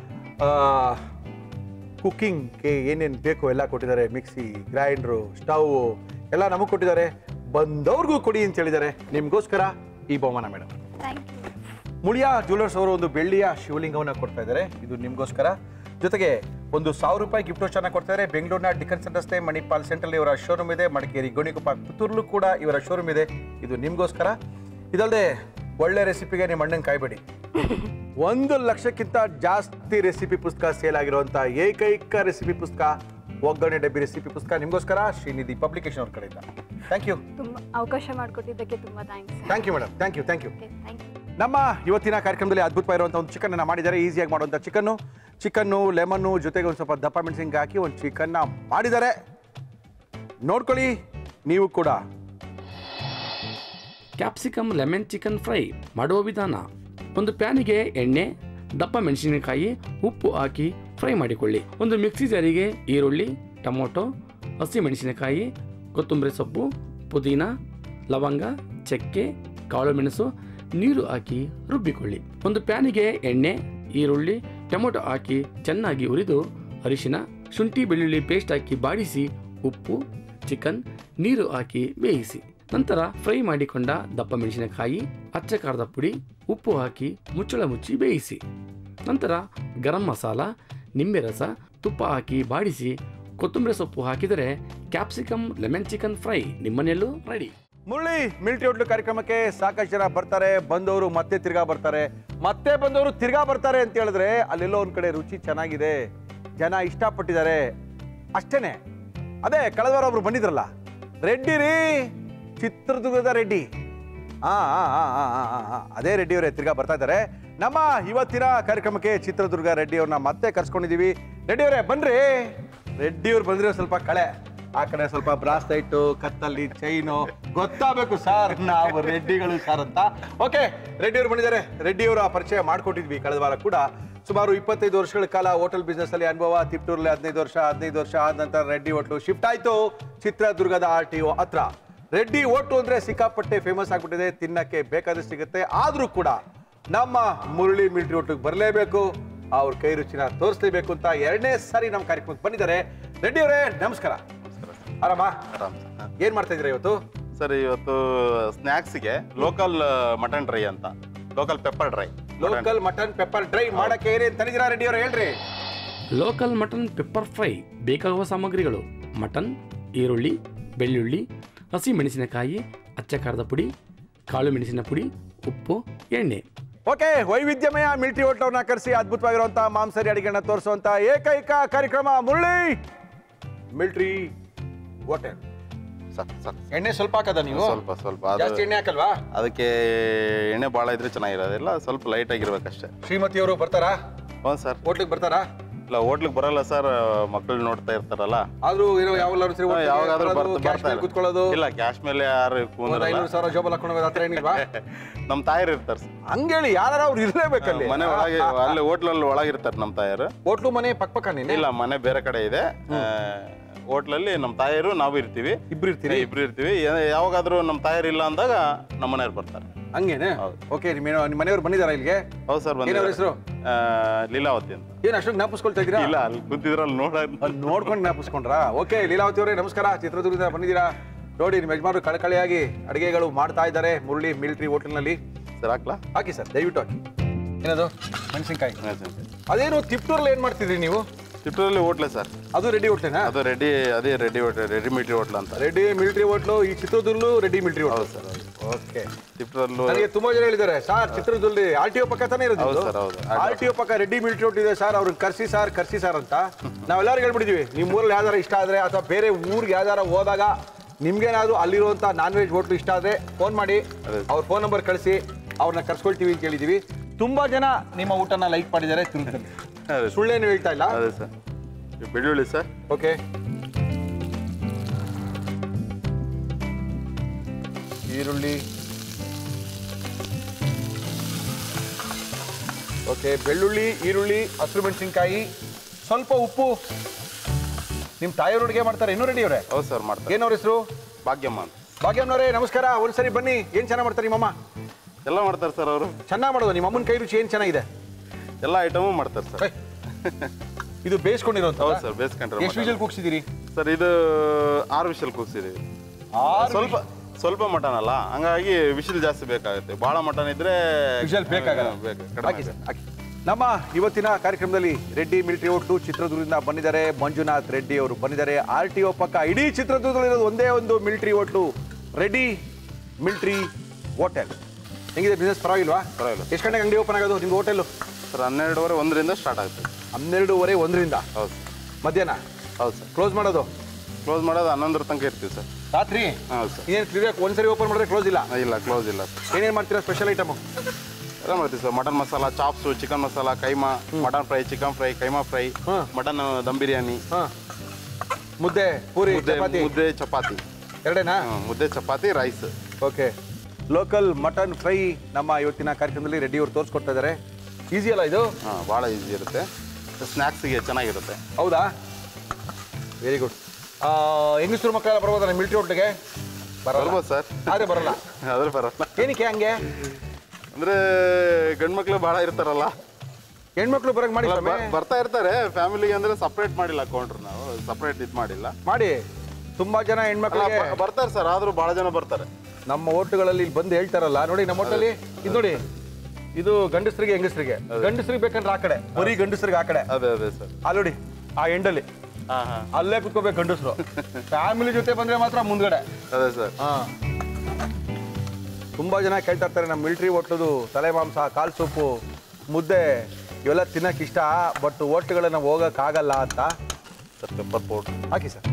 ಕುಕ್ಕಿಂಗ್ಗೆ ಏನೇನು ಬೇಕು ಎಲ್ಲ ಕೊಟ್ಟಿದ್ದಾರೆ ಮಿಕ್ಸಿ ಗ್ರೈಂಡ್ರು ಸ್ಟವ್ ಎಲ್ಲ ನಮಗೆ ಕೊಟ್ಟಿದ್ದಾರೆ ಬಂದವ್ರಿಗೂ ಕೊಡಿ ಅಂತ ಹೇಳಿದ್ದಾರೆ ನಿಮಗೋಸ್ಕರ ಈ ಬಹುಮಾನ madam thank you Muliya jewellers ಅವರು ಒಂದು ಬೆಳ್ಳಿಯ ಶಿವಲಿಂಗವನ್ನು ಕೊಡ್ತಾ ಇದ್ದಾರೆ ಇದು ನಿಮಗೋಸ್ಕರ ಜೊತೆಗೆ ಒಂದು ಸಾವಿರ ರೂಪಾಯಿ ಗಿಫ್ಟ್ ವೋಚರ್ನ ಕೊಡ್ತಾ ಇದ್ದಾರೆ ಬೆಂಗಳೂರಿನ ಡಿಕನ್ಸನ್ ರಸ್ತೆ ಮಣಿಪಾಲ್ ಸೆಂಟ್ರಲ್ಲಿ ಇವರ ಶೋರೂಮ್ ಇದೆ ಮಡಿಕೇರಿ ಗೋಣಿಕೊಪ್ಪ ಪುತ್ತೂರ್ಲು ಕೂಡ ಇವರ ಶೋರೂಮ್ ಇದೆ ಇದು ನಿಮಗೋಸ್ಕರ ಇದಲ್ಲದೆ ಒಳ್ಳೆ ರೆಸಿಪಿಗೆ ನಿಮ್ಮ ಅಣ್ಣನ ಕಾಯ್ಬೇಡಿ ಒಂದು ಲಕ್ಷಕ್ಕಿಂತ ಜಾಸ್ತಿ ರೆಸಿಪಿ ಪುಸ್ತಕ ಸೇಲ್ ಆಗಿರುವಂತ ಏಕೈಕ ರೆಸಿಪಿ ಪುಸ್ತಕ ಒಗ್ಗರಣೆ ಡಬ್ಬಿ ರೆಸಿಪಿ ಪುಸ್ತಕ ನಿಮಗೋಸ್ಕರ ಶ್ರೀನಿಧಿ ಪಬ್ಲಿಕೇಶನ್ ಅವ್ರ ಕಡೆಯಿಂದ ಥ್ಯಾಂಕ್ ಯು ತುಂಬ ಅವಕಾಶ ಮಾಡಿಕೊಟ್ಟಿದ್ದಕ್ಕೆ ತುಂಬ thanks thank you madam thank you thank you okay thank you ನಮ್ಮ ಇವತ್ತಿನ ಕಾರ್ಯಕ್ರಮದಲ್ಲಿ ಅದ್ಭುತವಾಗಿರುವಂಥ ಒಂದು ಚಿಕನ್ ಅನ್ನ ಮಾಡಿದ್ದಾರೆ ಈಸಿಯಾಗಿ ಮಾಡುವಂಥ ಚಿಕನ್ನು ಚಿಕನ್ನು ಲೆಮನ್ನು ಜೊತೆಗೆ ಒಂದು ಸ್ವಲ್ಪ ದಪ್ಪ ಮೆಣಸಿನ್ಕಾಯಿ ಹಾಕಿ ಒಂದು ಚಿಕನ್ನ ಮಾಡಿದ್ದಾರೆ ನೋಡ್ಕೊಳ್ಳಿ ನೀವು ಕೂಡ ಕ್ಯಾಪ್ಸಿಕಮ್ ಲೆಮನ್ ಚಿಕನ್ ಫ್ರೈ ಮಾಡುವ ವಿಧಾನ ಒಂದು ಪ್ಯಾನಿಗೆ ಎಣ್ಣೆ ದಪ್ಪ ಮೆಣಸಿನಕಾಯಿ ಉಪ್ಪು ಹಾಕಿ ಫ್ರೈ ಮಾಡಿಕೊಳ್ಳಿ ಒಂದು ಮಿಕ್ಸಿ ಜಾರಿಗೆ ಈರುಳ್ಳಿ ಟೊಮೊಟೊ ಹಸಿಮೆಣಸಿನಕಾಯಿ ಕೊತ್ತಂಬರಿ ಸೊಪ್ಪು ಪುದೀನ ಲವಂಗ ಚಕ್ಕೆ ಕಾಳು ಮೆಣಸು ನೀರು ಹಾಕಿ ರುಬ್ಬಿಕೊಳ್ಳಿ ಒಂದು ಪ್ಯಾನಿಗೆ ಎಣ್ಣೆ ಈರುಳ್ಳಿ ಟೊಮೊಟೊ ಹಾಕಿ ಚೆನ್ನಾಗಿ ಹುರಿದು ಅರಿಶಿನ ಶುಂಠಿ ಬೆಳ್ಳುಳ್ಳಿ ಪೇಸ್ಟ್ ಹಾಕಿ ಬಾಡಿಸಿ ಉಪ್ಪು ಚಿಕನ್ ನೀರು ಹಾಕಿ ಬೇಯಿಸಿ ನಂತರ ಫ್ರೈ ಮಾಡಿಕೊಂಡ ದಪ್ಪ ಮೆಣಸಿನಕಾಯಿ ಅಚ್ಚ ಖಾರದ ಪುಡಿ ಉಪ್ಪು ಹಾಕಿ ಮುಚ್ಚಳ ಮುಚ್ಚಿ ಬೇಯಿಸಿ ನಂತರ ಗರಂ ಮಸಾಲ ನಿಂಬೆ ರಸ ತುಪ್ಪ ಹಾಕಿ ಬಾಡಿಸಿ ಕೊತ್ತಂಬರಿ ಸೊಪ್ಪು ಹಾಕಿದರೆ ಕ್ಯಾಪ್ಸಿಕಮ್ ಲೆಮನ್ ಚಿಕನ್ ಫ್ರೈ ನಿಮ್ಮನೆಯಲ್ಲೂ ರೆಡಿ ಮುರಳಿ ಮಿಲ್ಟ್ರಿ ಹೋಟ್ಲು ಕಾರ್ಯಕ್ರಮಕ್ಕೆ ಸಾಕಷ್ಟು ಜನ ಬರ್ತಾರೆ ಬಂದವರು ಮತ್ತೆ ತಿರ್ಗಾ ಬರ್ತಾರೆ ಮತ್ತೆ ಬಂದವರು ತಿರ್ಗಾ ಬರ್ತಾರೆ ಅಂತ ಹೇಳಿದ್ರೆ ಅಲ್ಲೆಲ್ಲೋ ಒಂದ್ ಕಡೆ ರುಚಿ ಚೆನ್ನಾಗಿದೆ ಜನ ಇಷ್ಟಪಟ್ಟಿದ್ದಾರೆ ಅಷ್ಟೇನೆ ಅದೇ ಕಳೆದ ವಾರ ಒಬ್ರು ಬಂದಿದ್ರಲ್ಲ ರೆಡ್ಡಿ ರೀ ಚಿತ್ರದುರ್ಗದ ರೆಡ್ಡಿ ಆ ಆ, ಆ, ಆ, ಆ, ಆ, ಆ. ಅದೇ ರೆಡ್ಡಿ ಅವರೇ ತಿರ್ಗಾ ಬರ್ತಾ ಇದ್ದಾರೆ ನಮ್ಮ ಇವತ್ತಿನ ಕಾರ್ಯಕ್ರಮಕ್ಕೆ ಚಿತ್ರದುರ್ಗ ರೆಡ್ಡಿ ಅವ್ರನ್ನ ಮತ್ತೆ ಕರ್ಸ್ಕೊಂಡಿದೀವಿ ರೆಡ್ಡಿ ಅವರೇ ಬನ್ರಿ ರೆಡ್ಡಿ ಅವ್ರು ಬಂದ್ರೆ ಸ್ವಲ್ಪ ಕಳೆ ಆ ಕಡೆ ಸ್ವಲ್ಪ ಬ್ರಾಸ್ ಲೈಟು ಕತ್ತಲ್ಲಿ ಚೈನು ಗೊತ್ತಾಗಬೇಕು ಸರ್ ನಾವು ರೆಡ್ಡಿಗಳು ಸರ್ ಅಂತ ಓಕೆ ರೆಡ್ಡಿ ಅವರು ಬಂದಿದ್ದಾರೆ ರೆಡ್ಡಿ ಅವರ ಪರಿಚಯ ಮಾಡ್ಕೊಟ್ಟಿದ್ವಿ ಕಳೆದ ವಾರ ಕೂಡ ಸುಮಾರು ಇಪ್ಪತ್ತೈದು ವರ್ಷಗಳ ಕಾಲ ಹೋಟೆಲ್ ಬಿಸ್ನೆಸ್ ಅಲ್ಲಿ ಅನುಭವ ತಿಪ್ಟೂರಲ್ಲಿ ಹದಿನೈದು ವರ್ಷ ಹದಿನೈದು ವರ್ಷ ಆದ ನಂತರ ರೆಡ್ಡಿ ಹೋಟ್ಲು ಶಿಫ್ಟ್ ಆಯ್ತು ಚಿತ್ರದುರ್ಗದ ಆರ್ ಟಿ ಒ ಹತ್ರ ರೆಡ್ಡಿ ಹೋಟ್ಲು ಅಂದ್ರೆ ಸಿಕ್ಕಾಪಟ್ಟೆ ಫೇಮಸ್ ಆಗ್ಬಿಟ್ಟಿದೆ ತಿನ್ನಕ್ಕೆ ಬೇಕಾದಷ್ಟು ಸಿಗುತ್ತೆ ಆದ್ರೂ ಕೂಡ ನಮ್ಮ ಮುರಳಿ ಮಿಲ್ಟ್ರಿ ಹೋಟ್ಲಿಗೆ ಬರಲೇಬೇಕು ಅವ್ರ ಕೈ ರುಚಿನ ತೋರಿಸ್ಲೇಬೇಕು ಅಂತ ಎರಡನೇ ಸಾರಿ ನಮ್ಮ ಕಾರ್ಯಕ್ರಮಕ್ಕೆ ಬಂದಿದ್ದಾರೆ ರೆಡ್ಡಿ ಅವರೇ ನಮಸ್ಕಾರ ಆರಾಮ ಆರಾಮ್ ಸರ್. ಏನ್ ಮಾಡ್ತಾ ಇದ್ದೀರಾ ಇವತ್ತು ಸರ್ ಇವತ್ತು ಸ್ನ್ಯಾಕ್ಸ್ಗೆ ಲೋಕಲ್ ಮಟನ್ ಡ್ರೈ ಅಂತ local pepper dry local mutton pepper dry ಮಾಡಕ್ಕೆ ಏನೇನ್ ತಂದಿದ್ದೀರಾ ರೆಡ್ಡಿ ಅವ್ರು ಹೇಳ್ರಿ ಲೋಕಲ್ ಮಟನ್ ಪೆಪ್ಪರ್ ಫ್ರೈ ಬೇಕಾಗುವ ಸಾಮಗ್ರಿಗಳು ಮಟನ್ ಈರುಳ್ಳಿ ಬೆಳ್ಳುಳ್ಳಿ ಹಸಿ ಮೆಣಸಿನಕಾಯಿ ಅಚ್ಚ ಖಾರದ ಪುಡಿ ಕಾಳು ಮೆಣಸಿನ ಪುಡಿ ಉಪ್ಪು ಎಣ್ಣೆ ಓಕೆ ವೈವಿಧ್ಯಮಯ ಮಿಲ್ಟ್ರಿ ಹೋಟ್ಲವ್ರನ್ನ ಕರೆಸಿ ಅದ್ಭುತವಾಗಿರುವಂತಹ ಮಾಂಸರಿ ಅಡಿಗೆಗಳನ್ನ ತೋರಿಸುವಂತ ಏಕೈಕ ಕಾರ್ಯಕ್ರಮ ಮುರಳಿ ಮಿಲ್ಟ್ರಿ ಹೋಟೆಲ್ ಸಾಕು ಸಾಕು ಎಣ್ಣೆ ಸ್ವಲ್ಪ ಹಾಕದ ನೀವು ಸ್ವಲ್ಪ ಸ್ವಲ್ಪ ಅದು ಜಾಸ್ತಿ ಎಣ್ಣೆ ಹಾಕಲ್ವಾ ಅದಕ್ಕೆ ಎಣ್ಣೆ ಭಾಳ ಇದ್ರೆ ಚೆನ್ನಾಗಿರೋದಿಲ್ಲ ಸ್ವಲ್ಪ ಲೈಟ್ ಆಗಿರ್ಬೇಕಷ್ಟೇ ಶ್ರೀಮತಿಯವರು ಬರ್ತಾರಾ ಹ್ಞೂ ಸರ್ ಹೋಟ್ಲಿಗೆ ಬರ್ತಾರಾ ಇಲ್ಲ ಹೋಟ್ಲಿಗೆ ಬರಲ್ಲ ಸರ್ ಮಕ್ಕಳು ನೋಡ್ತಾ ಇರ್ತಾರಲ್ಲ ಆದ್ರೂ ಏನೋ ಯಾವಾಗಲೂ ಸರಿ ಹೋಟ್ಲಿಗೆ ಯಾವಾಗಾದ್ರೂ ಬರೋದು, ಬರ್ತ- cash ಬರ್ತಾ ಮೇಲೆ ಕುತ್ಕೊಳ್ಳೋದು ಇಲ್ಲ ಕ್ಯಾಶ್ ಮೇಲೆ ಯಾರು ಒಂದ್ ಕೂಂದ್ರಲ್ಲ ಐನೂರು ಸಾವಿರ ಜೋಬಲ್ ಹಾಕೊಂಡು ಹತ್ರ ಏನಿಲ್ವಾ ನಮ್ಮ ತಾಯರು ಇರ್ತಾರೆ ಸರ್ ಹಂಗೇಳಿ ಯಾರು ಅವ್ರು ಇರ್ಲೇಬೇಕಲ್ಲಿ ಮನೆ ಒಳಗೆ ಅಲ್ಲಿ ಹೋಟ್ಲಲ್ಲಿ ಒಳಗಿರ್ತಾರೆ ನಮ್ಮ ತಾಯರು ಹೋಟ್ಲು ಮನೆ ಪಕ್ಕ ಪಕ್ಕ ನೀನೆ ಇಲ್ಲ ಮನೆ ಬೇರೆ ಕಡೆ ಇದೆ ಹೋಟ್ಲಲ್ಲಿ ನಮ್ಮ ತಾಯರು ನಾವು ಇರ್ತೀವಿ ಇಬ್ರು ಇರ್ತೀರಿ ಇಬ್ರು ಇರ್ತೀವಿ ಯಾ- ಯಾವಾಗಾದ್ರೂ ನಮ್ಮ ತಾಯರು ಇಲ್ಲ ಅಂದಾಗ ನಮ್ಮ ಮನೆಯವ್ರು ಬರ್ತಾರೆ ಹಂಗೇನೆ ಹೌದು. ಓಕೆ ನಿಮ್ಮ ನಿಮ್ಮ ಮನೆಯವ್ರು ಬಂದಿದಾರ ಇಲ್ಲಿಗೆ ಹೌದು ಸರ್ ಏನವ್ರ ಹೆಸರು ಲೀಲಾವತಿ ಅಂತ ಏನ್ ಅಷ್ಟೊಂದು ಜ್ಞಾಪಿಸ್ಕೊಳ್ತಾ ಇದ್ದೀರಾ ಇಲ್ಲ ಅಲ್ಲಿ ಕೂತಿದ್ರಲ್ಲಿ ನೋಡ ಅಲ್ಲಿ ನೋಡ್ಕೊಂಡು ಜ್ಞಾಪಿಸ್ಕೊಂಡ್ರಾ ಓಕೆ ಲೀಲಾವತಿ ಅವರೇ ನಮಸ್ಕಾರ ಚಿತ್ರದುರ್ಗದಿಂದ ಬಂದಿದ್ದೀರಾ ನೋಡಿ ನಿಮ್ಮ ಯಜಮಾನರು ಕಳಕಳಿಯಾಗಿ ಅಡಿಗೆಗಳು ಮಾಡ್ತಾ ಇದ್ದಾರೆ ಮುರಳಿ ಮಿಲಿಟರಿ ಹೋಟೆಲ್ನಲ್ಲಿ ಸರ್ ಹಾಕ್ಲಾ ಹಾಕಿ ಸರ್ ದಯವಿಟ್ಟು ಹಾಕಿ ಏನದು ಮೆಣಸಿನ್ಕಾಯಿ ಅದೇನು ತಿಪ್ಟೂರಲ್ಲಿ ಏನ್ ಮಾಡ್ತಿದ್ರಿ ನೀವು ಚಿತ್ರದಲ್ಲಿ ಹೋಟ್ಲೆ ಸರ್ ಅದು ರೆಡಿ ಹೋಟ್ಲೇನಾ ಅದು ರೆಡಿ ಅದೇ Reddy hotel Reddy military hotel ಅಂತ ರೆಡಿ ಮಿಲಿಟರಿ ಹೋಟ್ಲು ಈ ಚಿತ್ರದುರ್ಗಲ್ಲೂ ರೆಡಿ ಮಿಲಿಟರಿ ಹೋಟ್ಲು ಹೌದು ಸರ್ ಹೌದು ಓಕೆ ಚಿತ್ರದಲ್ಲೂ ನನಗೆ ತುಂಬಾ ಜನ ಹೇಳಿದ್ದಾರೆ ಸರ್ ಚಿತ್ರದುರ್ಗದಲ್ಲಿ ಆರ್ ಟಿ ಒ ಪಕ್ಕ ತಾನೇ ಇರೋದು ಹೌದು ಸರ್, ಹೌದು. ಆರ್ ಟಿ ಒ ಪಕ್ಕ ರೆಡಿ ಮಿಲಿಟರಿ ಹೋಟ್ಲ್ ಇದೆ ಸರ್ ಅವ್ರನ್ನ ಕರ್ಸಿ ಸರ್ ಕರ್ಸಿ ಸರ್ ಅಂತ ನಾವೆಲ್ಲರೂ ಹೇಳ್ಬಿಟ್ಟಿದೀವಿ ನಿಮ್ಮ ಊರಲ್ಲಿ ಯಾವ್ದಾರ ಇಷ್ಟ ಆದ್ರೆ ಅಥವಾ ಬೇರೆ ಊರಿಗೆ ಯಾವ್ದಾರ ಹೋದಾಗ ನಿಮ್ಗೇನಾದ್ರು ಅಲ್ಲಿರುವಂತ ನಾನ್ ವೆಜ್ ಹೋಟ್ಲು ಇಷ್ಟ ಆದ್ರೆ ಫೋನ್ ಮಾಡಿ ಅದೇ. ಅವ್ರ ಫೋನ್ ನಂಬರ್ ಕಳಿಸಿ ಅವ್ರನ್ನ ಕರ್ಸ್ಕೊಳ್ತೀವಿ ಅಂತ ಹೇಳಿದೀವಿ ತುಂಬಾ ಜನ ನಿಮ್ಮ ಊಟನ ಲೈಕ್ ಮಾಡಿದ್ದಾರೆ ತಿರುಗದಲ್ಲಿ ಅದೇ ಸುಳ್ಳೇನು ಹೇಳ್ತಾ ಇಲ್ಲ ಅದೇ ಸರ್ ಬೆಳ್ಳುಳ್ಳಿ ಸರ್ ಓಕೆ ಈರುಳ್ಳಿ ಓಕೆ ಬೆಳ್ಳುಳ್ಳಿ ಈರುಳ್ಳಿ ಹಸಿರು ಮೆಣಸಿನ್ಕಾಯಿ ಸ್ವಲ್ಪ ಉಪ್ಪು ನಿಮ್ಮ ತಾಯಿಯವ್ರು ಅಡುಗೆ ಮಾಡ್ತಾರೆ ಇನ್ನೂ ರೆಡಿ ಅವರೇ ಹೌದು ಸರ್ ಮಾಡ್ತಾರೆ ಏನವ್ರ ಹೆಸರು ಭಾಗ್ಯಮ್ಮ ಅಂತ ಭಾಗ್ಯಮ್ಮನವರೇ ನಮಸ್ಕಾರ ಒಂದ್ಸರಿ ಬನ್ನಿ ಏನು ಚೆನ್ನಾಗಿ ಮಾಡ್ತಾರೆ ನಿಮ್ಮಮ್ಮ ಎಲ್ಲ ಮಾಡ್ತಾರೆ ಸರ್ ಅವರು ಚೆನ್ನಾಗಿ ಮಾಡೋದು ನಿಮ್ಮ ಅಮ್ಮನ ಕೈ ರುಚಿ ಏನು ಚೆನ್ನಾಗಿದೆ ಎಲ್ಲ ಐಟಮು ಮಾಡ್ತಾರೆ ಸರ್ ಏ, ಇದು ಬೇಯಿಸ್ಕೊಂಡಿರೋಂಥ ಹೌದು ಸರ್ ಬೇಸ್ಕೊಂಡ್ರೆ ಎಷ್ಟು ವಿಜಲ್ ಕೂಗ್ಸಿದ್ದೀರಿ ಸರ್ ಇದು ಆರು ವಿಷಲ್ ಕೂಗ್ಸಿದೀವಿ ಆರು ಸ್ವಲ್ಪ ಸ್ವಲ್ಪ ಮಟನ್ ಅಲ್ಲ ಹಂಗಾಗಿ ವಿಶಿಲ್ ಜಾಸ್ತಿ ಬೇಕಾಗುತ್ತೆ ಬಹಳ ಮಟನ್ ಇದ್ರೆ ವಿಷಲ್ ಬೇಕಾಗಲ್ಲ ಬೇಕು, ಕಡಿಮೆ ಹಾಕಿ ಸರ್ ಹಾಕಿ ನಮ್ಮ ಇವತ್ತಿನ ಕಾರ್ಯಕ್ರಮದಲ್ಲಿ ರೆಡ್ಡಿ ಮಿಲಿಟರಿ ಹೋಟ್ಲು ಚಿತ್ರದುರ್ಗದಿಂದ ಬಂದಿದ್ದಾರೆ ಮಂಜುನಾಥ್ ರೆಡ್ಡಿ ಅವರು ಬಂದಿದ್ದಾರೆ ಆರ್ ಟಿ ಒ ಪಕ್ಕ ಇಡೀ ಚಿತ್ರದುರ್ಗದಲ್ಲಿರೋದು ಒಂದೇ ಒಂದು military hotel Reddy military hotel ಹೆಂಗಿದೆ ಬಿಸ್ನೆಸ್ ಪರವಾಗಿಲ್ವಾ ಪರವಾಗಿಲ್ಲ. ಎಷ್ಟು ಗಂಟೆಗೆ ಅಂಗಡಿ ಓಪನ್ ಆಗೋದು ನಿಮ್ದು ಹೋಟೆಲ್ ಸರ್ ಹನ್ನೆರಡುವರೆ ಒಂದರಿಂದ ಸ್ಟಾರ್ಟ್ ಆಗುತ್ತೆ ಹನ್ನೆರಡೂವರೆ ಒಂದರಿಂದ ಹೌದು ಸರ್ ಮಧ್ಯಾಹ್ನ ಹೌದು ಸರ್ ಕ್ಲೋಸ್ ಮಾಡೋದು ಕ್ಲೋಸ್ ಮಾಡೋದು ಹನ್ನೊಂದರ ತನಕ ಇರ್ತೀವಿ ಸರ್ ರಾತ್ರಿ ಹೌದು ಸರ್ ಇನ್ನೇನು ಕ್ಲಿಯರ್ ಒಂದ್ಸರಿ ಓಪನ್ ಮಾಡಿದ್ರೆ ಕ್ಲೋಸ್ ಇಲ್ಲ ಇಲ್ಲ ಕ್ಲೋಸ್ ಇಲ್ಲ ಸರ್ ಏನೇನು ಮಾಡ್ತೀರಾ ಸ್ಪೆಷಲ್ ಐಟಮು ಎಲ್ಲ ಮಾಡ್ತೀವಿ sir mutton masala chops chicken masala keema mutton fry chicken fry keema fry ಹಾಂ. ಮಟನ್ ದಮ್ ಬಿರಿಯಾನಿ ಹಾಂ ಮುದ್ದೆ ಪೂರಿ ಮುದ್ದೆ ಚಪಾತಿ ಮುದ್ದೆ ಚಪಾತಿ ಎರಡೇನಾ ಹ್ಮ್, ಮುದ್ದೆ chapati rice okay local mutton fry ನಮ್ಮ ಇವತ್ತಿನ ಕಾರ್ಯಕ್ರಮದಲ್ಲಿ ರೆಡ್ಡಿ ಅವರು ತೋರಿಸ್ಕೊಡ್ತಾ ಇದ್ದಾರೆ ಈಸಿ ಅಲ್ಲ ಇದು ಹಾಂ ಭಾಳ ಈಸಿ ಇರುತ್ತೆ ಸ್ನ್ಯಾಕ್ಸಿಗೆ ಚೆನ್ನಾಗಿರುತ್ತೆ ಹೌದಾ ವೆರಿ ಗುಡ್ ಹೆಂಗಸರು ಮಕ್ಕಳೆಲ್ಲ ಬರ್ಬೋದಾ ಮಿಲ್ಟ್ರಿ ಹೋಟ್ಲಿಗೆ ಬರಲ್ಲ ಬರ್ಬೋದು ಸರ್ ಆದರೆ ಬರಲ್ಲ ಅದ್ರ ಬರಲ್ಲ ಏನಕ್ಕೆ ಹಂಗೆ ಅಂದ್ರೆ ಗಂಡ್ಮಕ್ಳು ಭಾಳ ಇರ್ತಾರಲ್ಲ ಹೆಣ್ಮಕ್ಳು ಬರಕ್ ಮಾಡಿ ಅಲ್ಲ, ಸ್ವಾಮಿ. ಬ- ಬರ್ತಾ ಇರ್ತಾರೆ ಫ್ಯಾಮಿಲಿಗೆ ಅಂದ್ರೆ ಸಪ್ರೇಟ್ ಮಾಡಿಲ್ಲ ಅಕೌಂಟ್ರು ನಾವು ಸಪ್ರೇಟ್ ಇದು ಮಾಡಿಲ್ಲ ಮಾಡಿ ತುಂಬಾ ಜನ ಅಲ್ಲ, ಹೆಣ್ಮಕ್ಳಿಗೆ ಬ- ಬರ್ತಾರೆ ಸರ್ ಆದ್ರೂ ಭಾಳ ಜನ ಬರ್ತಾರೆ ನಮ್ಮ ಹೋಟ್ಲುಗಳಲ್ಲಿ ಇಲ್ಲಿ ಬಂದು ಹೇಳ್ತಾರಲ್ಲ ನೋಡಿ ನಮ್ಮ ಹೋಟೆಲ್ಲಿ ಇದು ನೋಡಿ ಇದು ಗಂಡಸರಿಗೆ ಹೆಂಗಸರಿಗೆ ಗಂಡಸರಿಗೆ ಬೇಕಂದ್ರೆ ಆ ಕಡೆ ಬರೀ ಗಂಡಸರಿಗೆ ಆ ಕಡೆ ಅದೇ ಅದೇ ಸರ್ ಅಲ್ಲಿ ನೋಡಿ ಆ ಎಂಡಲ್ಲಿ ಹಾಂ ಹಾಂ ಅಲ್ಲೇ ಕುತ್ಕೋಬೇಕು ಗಂಡಸರು ಫ್ಯಾಮಿಲಿ ಜೊತೆ ಬಂದ್ರೆ ಮಾತ್ರ ಮುಂದ್ಗಡೆ ಅದೇ ಸರ್ ಹಾ ತುಂಬಾ ಜನ ಕೇಳ್ತಾ ಇರ್ತಾರೆ ನಮ್ಮ ಮಿಲ್ಟ್ರಿ ಹೋಟ್ಲದು ತಲೆ ಮಾಂಸ ಕಾಲು ಸೊಪ್ಪು ಮುದ್ದೆ ಇವೆಲ್ಲ ತಿನ್ನಕ್ಕೆ ಇಷ್ಟ ಬಟ್ ಹೋಟ್ಲುಗಳನ್ನ ಹೋಗಕ್ಕಾಗಲ್ಲ ಅಂತ ಸರ್ ಪೆಪ್ಪರ್ ಪೌಡ್ರ್ ಹಾಕಿ ಸರ್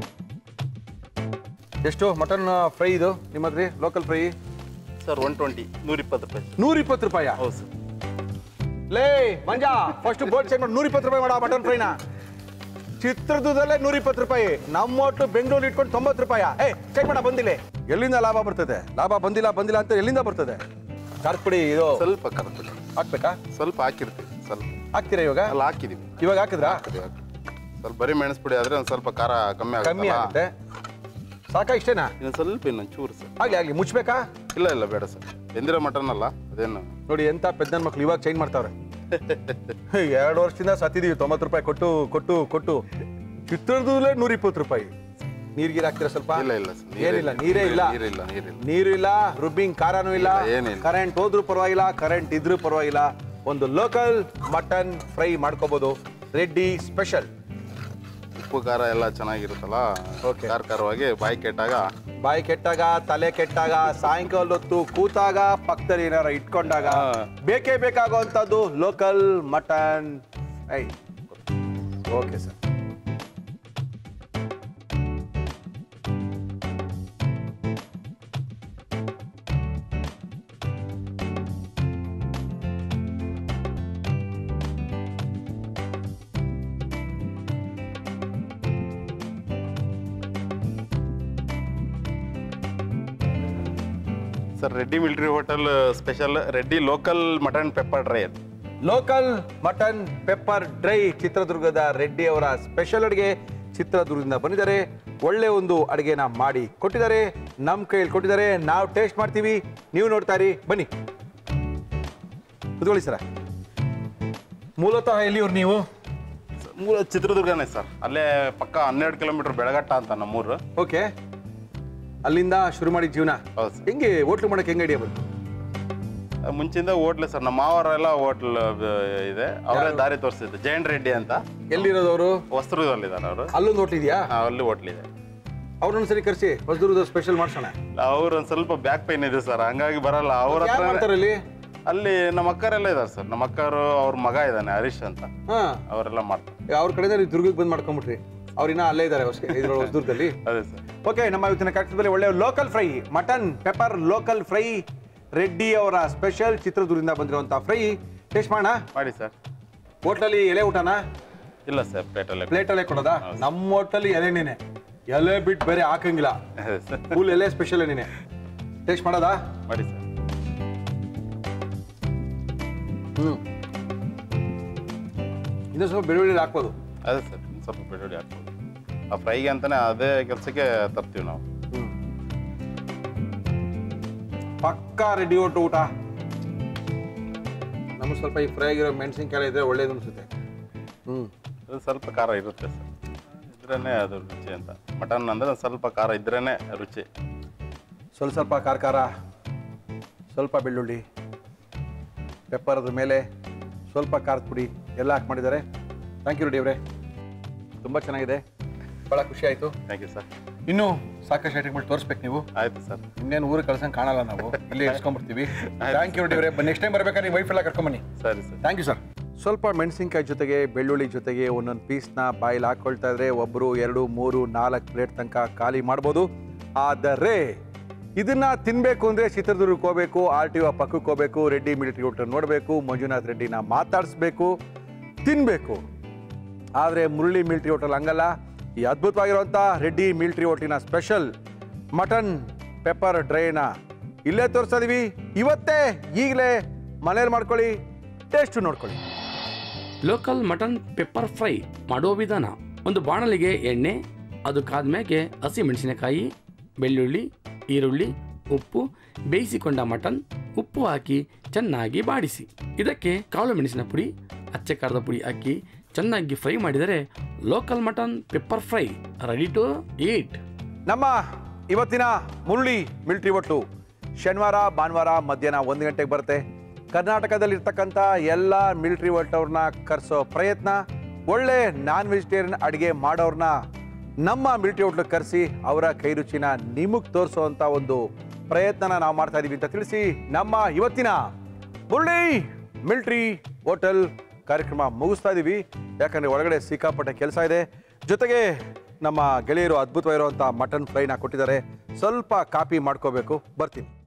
ಎಷ್ಟು ಮಟನ್ ಫ್ರೈ ಇದು ನಿಮ್ಮ ಹತ್ರ local fry sir one twenty ನೂರಿಪ್ಪತ್ತು ರೂಪಾಯಿ ನೂರ ಇಪ್ಪತ್ತು ರೂಪಾಯ ಹೌದು ಸರ್ ಲೇ ಮಂಜಾ ಫಸ್ಟ್ ಬೋರ್ಡ್ ಚೆಕ್ ಮಾಡಿ ನೂರ ಇಪ್ಪತ್ತು ರೂಪಾಯಿ ಮಾಡ ಮಟನ್ ಫ್ರೈನ ಚಿತ್ರದುರ್ಗದಲ್ಲೇ ನೂರ ಇಪ್ಪತ್ತು ರೂಪಾಯಿ ನಮ್ಮ ಒಟ್ಟು ಬೆಂಗಳೂರು ಇಟ್ಕೊಂಡು ತೊಂಬತ್ತು ರೂಪಾಯ ಏ ಚೆಕ್ ಮಾಡ ಬಂದಿಲ್ಲ ಎಲ್ಲಿಂದ ಲಾಭ ಬರ್ತದೆ ಲಾಭ ಬಂದಿಲ್ಲ ಬಂದಿಲ್ಲ ಅಂತ ಎಲ್ಲಿಂದ ಬರ್ತದೆ ಖಾರಪುಡಿ ಇದು ಸ್ವಲ್ಪ ಕರ್ಬಿಡಿ ಹಾಕ್ಬೇಕಾ ಸ್ವಲ್ಪ ಹಾಕಿರ್ತೀವಿ ಸ್ವಲ್ಪ ಹಾಕ್ತೀರಾ ಇವಾಗ ಅಲ್ಲಿ ಹಾಕಿದೀವಿ ಇವಾಗ ಹಾಕಿದ್ರಾ ಹಾಕಿದೀವಿ, ಹಾಕಿದೀವಿ. ಸ್ವಲ್ಪ ಬರೀ ಮೆಣಸು ಪುಡಿ ಆದ್ರೆ ಒಂದು ಸ್ವಲ್ಪ ಖಾರ ಕಮ್ಮಿ ಕಮ್ಮಿ ಆಗುತ್ತೆ ಆಗುತ್ತೆ ಸಾಕಾ ಇಷ್ಟೇನಾ ಇನ್ನೊಂದು ಸ್ವಲ್ಪ ಇನ್ನೊಂದು ಚೂರು ಸರ್ ಆಗ್ಲಿ ಆಗ್ಲಿ ಮುಚ್ಬೇಕಾ ಇಲ್ಲ ಇಲ್ಲ ಬೇಡ ಸರ್ ಬೆಂದಿರೋ ಮಟನ್ ಅಲ್ಲ ಅದೇನು ನೋಡಿ ಎಂತ ಪೆದ್ದನ್ ಮಕ್ಳು ಇವಾಗ ಚೇಂಜ್ ಮಾಡ್ತಾವ್ರೆ ಎರಡು ವರ್ಷದಿಂದ ಸತ್ತಿದೀವಿ ತೊಂಬತ್ತು ರೂಪಾಯಿ ಕೊಟ್ಟು ಕೊಟ್ಟು ಕೊಟ್ಟು ಚಿತ್ರದುರ್ಗದಲ್ಲೇ ನೂರ ಇಪ್ಪತ್ತು ರೂಪಾಯಿ ನೀರ್ಗೀರ್ ಹಾಕ್ತೀರಾ ಸ್ವಲ್ಪ ಇಲ್ಲ ಇಲ್ಲ ಸರ್ ಏನಿಲ್ಲ ನೀರೇ ಇಲ್ಲ ನೀರಿಲ್ಲ ನೀರಿಲ್ಲ ನೀರು ಇಲ್ಲ ರುಬ್ಬಿಂಗ್ ಖಾರನೂ ಇಲ್ಲ ಇಲ್ಲ, ಏನಿಲ್ಲ. ಕರೆಂಟ್ ಹೋದ್ರೂ ಪರವಾಗಿಲ್ಲ ಕರೆಂಟ್ ಇದ್ರೂ ಪರವಾಗಿಲ್ಲ ಒಂದು ಲೋಕಲ್ ಮಟನ್ ಫ್ರೈ ಮಾಡ್ಕೋಬಹುದು ರೆಡ್ಡಿ ಸ್ಪೆಷಲ್ ಉಪ್ಪು ಖಾರ ಎಲ್ಲ ಚೆನ್ನಾಗಿರುತ್ತಲ್ಲ Okay. ಖಾರ ಖಾರವಾಗಿ ಬಾಯಿ ಕೆಟ್ಟಾಗ ಬಾಯಿ ಕೆಟ್ಟಾಗ ತಲೆ ಕೆಟ್ಟಾಗ ಸಾಯಂಕಾಲ ಹೊತ್ತು ಕೂತಾಗ ಪಕ್ಕದಲ್ಲಿ ಏನಾರ ಇಟ್ಕೊಂಡಾಗ ಹಾ. ಬೇಕೇ ಬೇಕಾಗುವಂಥದ್ದು ಲೋಕಲ್ ಮಟನ್ ಐ okay sir sir Reddy military hotel special Reddy local mutton pepper dry ಅದು ಲೋಕಲ್ ಮಟನ್ ಪೆಪ್ಪರ್ ಡ್ರೈ ಚಿತ್ರದುರ್ಗದ ರೆಡ್ಡಿ ಅವರ ಸ್ಪೆಷಲ್ ಅಡುಗೆ ಚಿತ್ರದುರ್ಗದಿಂದ ಬಂದಿದ್ದಾರೆ ಒಳ್ಳೆ ಒಂದು ಅಡುಗೆನ ಮಾಡಿ ಕೊಟ್ಟಿದ್ದಾರೆ ನಮ್ಮ ಕೈಯಲ್ಲಿ ಕೊಟ್ಟಿದ್ದಾರೆ ನಾವು ಟೇಸ್ಟ್ ಮಾಡ್ತೀವಿ ನೀವು ನೋಡ್ತಾ ಇರಿ ಬನ್ನಿ ಕುತ್ಕೊಳ್ಳಿ ಸರ ಮೂಲತಃ ಎಲ್ಲಿಯವ್ರು ನೀವು ಮೂಲ ಚಿತ್ರದುರ್ಗನೇ ಸರ್ ಅಲ್ಲೇ ಪಕ್ಕ ಹನ್ನೆರಡು ಕಿಲೋಮೀಟರ್ ಬೆಳಗಟ್ಟ ಅಂತ ನಮ್ಮೂರು ಓಕೆ ಅಲ್ಲಿಂದ ಶುರು ಮಾಡಿದ ಜೀವನ ಹೌದು ಸರ್ ಹೆಂಗೆ ಹೋಟ್ಲು ಮಾಡಕ್ಕೆ ಹೆಂಗೆ ಐಡಿಯಾ ಬಂತು ಮುಂಚಿಂದ ಹೋಟ್ಲೆ ಸರ್ ನಮ್ಮ ಮಾವರೆಲ್ಲ ಹೋಟ್ಲ್ ಇದೆ ಅವರೇ ದಾರಿ ತೋರಿಸಿದ್ದು ಜಯಂಟ್ ರೆಡ್ಡಿ ಅಂತ ಎಲ್ಲಿರೋದು ಅವರು ವಸ್ತ್ರದಲ್ಲಿದ್ದಾರೆ ಅವರು ಅಲ್ಲೊಂದು ಹೋಟ್ಲ್ ಇದೆಯಾ ಅಲ್ಲಿ ಹೋಟ್ಲಿದೆ ಅವ್ರನ್ನ ಸರಿ ಕರ್ಸಿ ಹೊಸದುರ್ಗದ ಸ್ಪೆಷಲ್ ಮಾಡ್ಸೋಣ ಅವ್ರು ಒಂದ್ ಸ್ವಲ್ಪ ಬ್ಯಾಕ್ ಪೈನ್ ಇದೆ ಸರ್ ಹಂಗಾಗಿ ಬರಲ್ಲ ಅವ್ರ ಯಾರು ಹತ್ರ ಮಾಡ್ತಾರೆ ಅಲ್ಲಿ ಅಲ್ಲಿ ನಮ್ಮ ಅಕ್ಕರೆಲ್ಲ ಇದಾರೆ ಸರ್ ನಮ್ಮ ಅಕ್ಕರು ಅವ್ರ ಮಗ ಇದ್ದಾನೆ ಹರೀಶ್ ಅಂತ ಹಾ ಅವರೆಲ್ಲ ಮಾಡ್ತಾರೆ ಅವ್ರ ಕಡೆಯಿಂದ ನೀವು ದುರ್ಗಕ್ಕೆ ಬಂದು ಮಾಡ್ಕೊಂಬಿಟ್ರಿ ಅವ್ರಿನ್ನ ಅಲ್ಲೇ ಇದ್ದಾರೆ ಇದ್ರೊಳಗೆ ಹೊಸದುರ್ಗದಲ್ಲಿ ಅದೇ ಸರ್ ಓಕೆ ನಮ್ಮ ಇವತ್ತಿನ ಕಾರ್ಯಕ್ರಮದಲ್ಲಿ ಒಳ್ಳೆ local fry mutton pepper local fry Reddy ಅವರ ಸ್ಪೆಷಲ್ ಚಿತ್ರದುರ್ಗದಿಂದ ಬಂದಿರುವಂಥ ಫ್ರೈ ಟೇಸ್ಟ್ ಮಾಡೋಣ ಮಾಡಿ ಸರ್ ಹೋಟ್ಲಲ್ಲಿ ಎಲೆ ಊಟನಾ ಇಲ್ಲ ಸರ್ ಪ್ಲೇಟಲ್ಲೇ ಪ್ಲೇಟಲ್ಲೇ ಕೊಡೋದಾ ನಮ್ಮ ಹೋಟ್ಲಲ್ಲಿ ಎಲೆನೇನೆ ಎಲೆ ಬಿಟ್ಟು ಬೇರೆ ಹಾಕಂಗಿಲ್ಲ ಅದೇ ಸರ್ ಫುಲ್ ಎಲೆ ಸ್ಪೆಷಲ್ ಏನೇನೆ ಟೇಸ್ಟ್ ಮಾಡೋದಾ ಮಾಡಿ ಸರ್ ಹ್ಞೂ ಇನ್ನೂ ಸ್ವಲ್ಪ ಬೆಳ್ಳುಳ್ಳಿ ಹಾಕ್ಬೋದು ಅದೇ ಸರ್ ಒಂದ್ ಸ್ವಲ್ಪ ಬೆಳ್ಳುಳ್ಳಿ ಹಾಕ್ಬೋದು ಆ ಫ್ರೈಗೆ ಅಂತಾನೆ ಅದೇ ಕೆಲಸಕ್ಕೆ ತರ್ತೀವಿ ನಾವು ಹ್ಞೂ ಪಕ್ಕಾ ರೆಡಿ ಒಟ್ಟು ಊಟ ನಮಗೆ ಸ್ವಲ್ಪ ಈ ಫ್ರೈ ಆಗಿರೋ ಮೆಣಸಿನ್ಕಾಯಿ ಇದ್ರೆ ಒಳ್ಳೇದು ಅನಿಸುತ್ತೆ ಹ್ಞೂ ಅದು ಸ್ವಲ್ಪ ಖಾರ ಇರುತ್ತೆ ಸರ್ ಇದ್ರೇನೆ ಅದು ರುಚಿ ಅಂತ ಮಟನ್ ಅಂದ್ರೆ ಒಂದ್ ಸ್ವಲ್ಪ ಖಾರ ಇದ್ರೇನೆ ರುಚಿ ಸ್ವಲ್ಪ ಸ್ವಲ್ಪ ಖಾರ ಖಾರ ಸ್ವಲ್ಪ ಬೆಳ್ಳುಳ್ಳಿ ಪೆಪ್ಪರ್ ಅದ್ರ ಮೇಲೆ ಸ್ವಲ್ಪ ಖಾರದ ಪುಡಿ ಎಲ್ಲ ಹಾಕಿ ಮಾಡಿದ್ದಾರೆ ಥ್ಯಾಂಕ್ ಯು ರೆಡಿ ಅವರೇ ತುಂಬ ಚೆನ್ನಾಗಿದೆ ಭಾಳ ಖುಷಿ ಆಯಿತು ಥ್ಯಾಂಕ್ ಯು ಸರ್ ಇನ್ನೂ ಸಾಕಷ್ಟು ಐಟಮ್ ಮಾಡಿ ತೋರಿಸ್ಬೇಕು ನೀವು ಆಯ್ತು ಸರ್ ಇನ್ನೇನು ಊರಿಗೆ ಕಳ್ಸಂಗೆ ಕಾಣಲ್ಲ ನಾವು ಇಲ್ಲೇ ಇಸ್ಕೊಂಡ್ಬಿಡ್ತೀವಿ ಥ್ಯಾಂಕ್ ಯು ರೆಡಿ ಅವರೇ ನೆಕ್ಸ್ಟ್ ಟೈಮ್ ಬರ್ಬೇಕಾದ್ರೆ ನಿಮ್ಮ ವೈಫ್ ಎಲ್ಲ ಕರ್ಕೊಂಬನ್ನಿ ಸರಿ ಸರ್ ಥ್ಯಾಂಕ್ ಯು ಸರ್ ಸ್ವಲ್ಪ ಮೆಣಸಿನ್ಕಾಯಿ ಜೊತೆಗೆ ಬೆಳ್ಳುಳ್ಳಿ ಜೊತೆಗೆ ಒಂದೊಂದು ಪೀಸ್ನ ಬಾಯಲ್ಲಿ ಹಾಕ್ಕೊಳ್ತಾ ಇದ್ರೆ ಒಬ್ಬರು ಎರಡು ಮೂರು ನಾಲ್ಕು ಪ್ಲೇಟ್ ತನಕ ಖಾಲಿ ಮಾಡ್ಬೋದು ಆದರೆ ಇದನ್ನ ತಿನ್ನಬೇಕು ಅಂದರೆ ಚಿತ್ರದುರ್ಗಕ್ಕೆ ಹೋಗಬೇಕು ಆರ್ ಟಿ ಒ ಪಕ್ಕಕ್ಕೆ ಹೋಗಬೇಕು ರೆಡ್ಡಿ ಮಿಲಿಟರಿ ಹೋಟೆಲ್ ನೋಡಬೇಕು ಮಂಜುನಾಥ್ ರೆಡ್ಡಿನ ಮಾತಾಡಿಸ್ಬೇಕು ತಿನ್ನಬೇಕು ಆದರೆ ಮುರಳಿ ಮಿಲಿಟರಿ ಹೋಟೆಲ್ ಹಂಗಲ್ಲ ಈ ಅದ್ಭುತವಾಗಿರುವಂಥ ರೆಡ್ಡಿ ಮಿಲಿಟರಿ ಹೋಟೆಲಿನ ಸ್ಪೆಷಲ್ ಮಟನ್ ಪೆಪ್ಪರ್ ಡ್ರೈನ ಇಲ್ಲೇ ತೋರಿಸ್ತಾ ಇದೀವಿ ಇವತ್ತೇ ಈಗಲೇ ಮನೇಲಿ ಮಾಡ್ಕೊಳ್ಳಿ ಟೇಸ್ಟು ನೋಡ್ಕೊಳ್ಳಿ ಲೋಕಲ್ ಮಟನ್ ಪೆಪ್ಪರ್ ಫ್ರೈ ಮಾಡುವ ವಿಧಾನ ಒಂದು ಬಾಣಲಿಗೆ ಎಣ್ಣೆ ಅದು ಕಾದ್ಮೇಲೆ ಹಸಿ ಮೆಣಸಿನಕಾಯಿ ಬೆಳ್ಳುಳ್ಳಿ ಈರುಳ್ಳಿ ಉಪ್ಪು ಬೇಯಿಸಿಕೊಂಡ ಮಟನ್ ಉಪ್ಪು ಹಾಕಿ ಚೆನ್ನಾಗಿ ಬಾಡಿಸಿ ಇದಕ್ಕೆ ಕಾಳು ಮೆಣಸಿನ ಪುಡಿ ಅಚ್ಚೆ ಖಾರದ ಪುಡಿ ಹಾಕಿ ಚೆನ್ನಾಗಿ ಫ್ರೈ ಮಾಡಿದರೆ local mutton pepper fry ready to eat ನಮ್ಮ ಇವತ್ತಿನ ಮುರುಳಿ ಮಿಲ್ಟ್ರಿ ಒಟ್ಟು ಶನಿವಾರ ಭಾನುವಾರ ಮಧ್ಯಾಹ್ನ ಒಂದು ಗಂಟೆಗೆ ಬರುತ್ತೆ ಕರ್ನಾಟಕದಲ್ಲಿರ್ತಕ್ಕಂಥ ಎಲ್ಲ ಮಿಲ್ಟ್ರಿ ಒಟ್ಟವ್ರನ್ನ ಕರೆಸೋ ಪ್ರಯತ್ನ ಒಳ್ಳೆ ನಾನ್ ವೆಜಿಟೇರಿಯನ್ ಅಡುಗೆ ಮಾಡೋರ್ನ ನಮ್ಮ ಮಿಲ್ಟ್ರಿ ಹೋಟ್ಲಿಗೆ ಕರೆಸಿ ಅವರ ಕೈ ರುಚಿನ ನಿಮಗೆ ತೋರಿಸೋವಂಥ ಒಂದು ಪ್ರಯತ್ನನ ನಾವು ಮಾಡ್ತಾ ಇದೀವಿ ಅಂತ ತಿಳಿಸಿ ನಮ್ಮ ಇವತ್ತಿನ ಮುರಳಿ ಮಿಲ್ಟ್ರಿ ಹೋಟೆಲ್ ಕಾರ್ಯಕ್ರಮ ಮುಗಿಸ್ತಾ ಇದೀವಿ ಯಾಕಂದ್ರೆ ಒಳಗಡೆ ಸಿಕ್ಕಾಪಟ್ಟೆ ಕೆಲಸ ಇದೆ ಜೊತೆಗೆ ನಮ್ಮ ಗೆಳೆಯರು ಅದ್ಭುತವಾಗಿರುವಂಥ ಮಟನ್ ಫ್ರೈನ ಕೊಟ್ಟಿದ್ದಾರೆ ಸ್ವಲ್ಪ ಕಾಪಿ ಮಾಡ್ಕೋಬೇಕು ಬರ್ತೀನಿ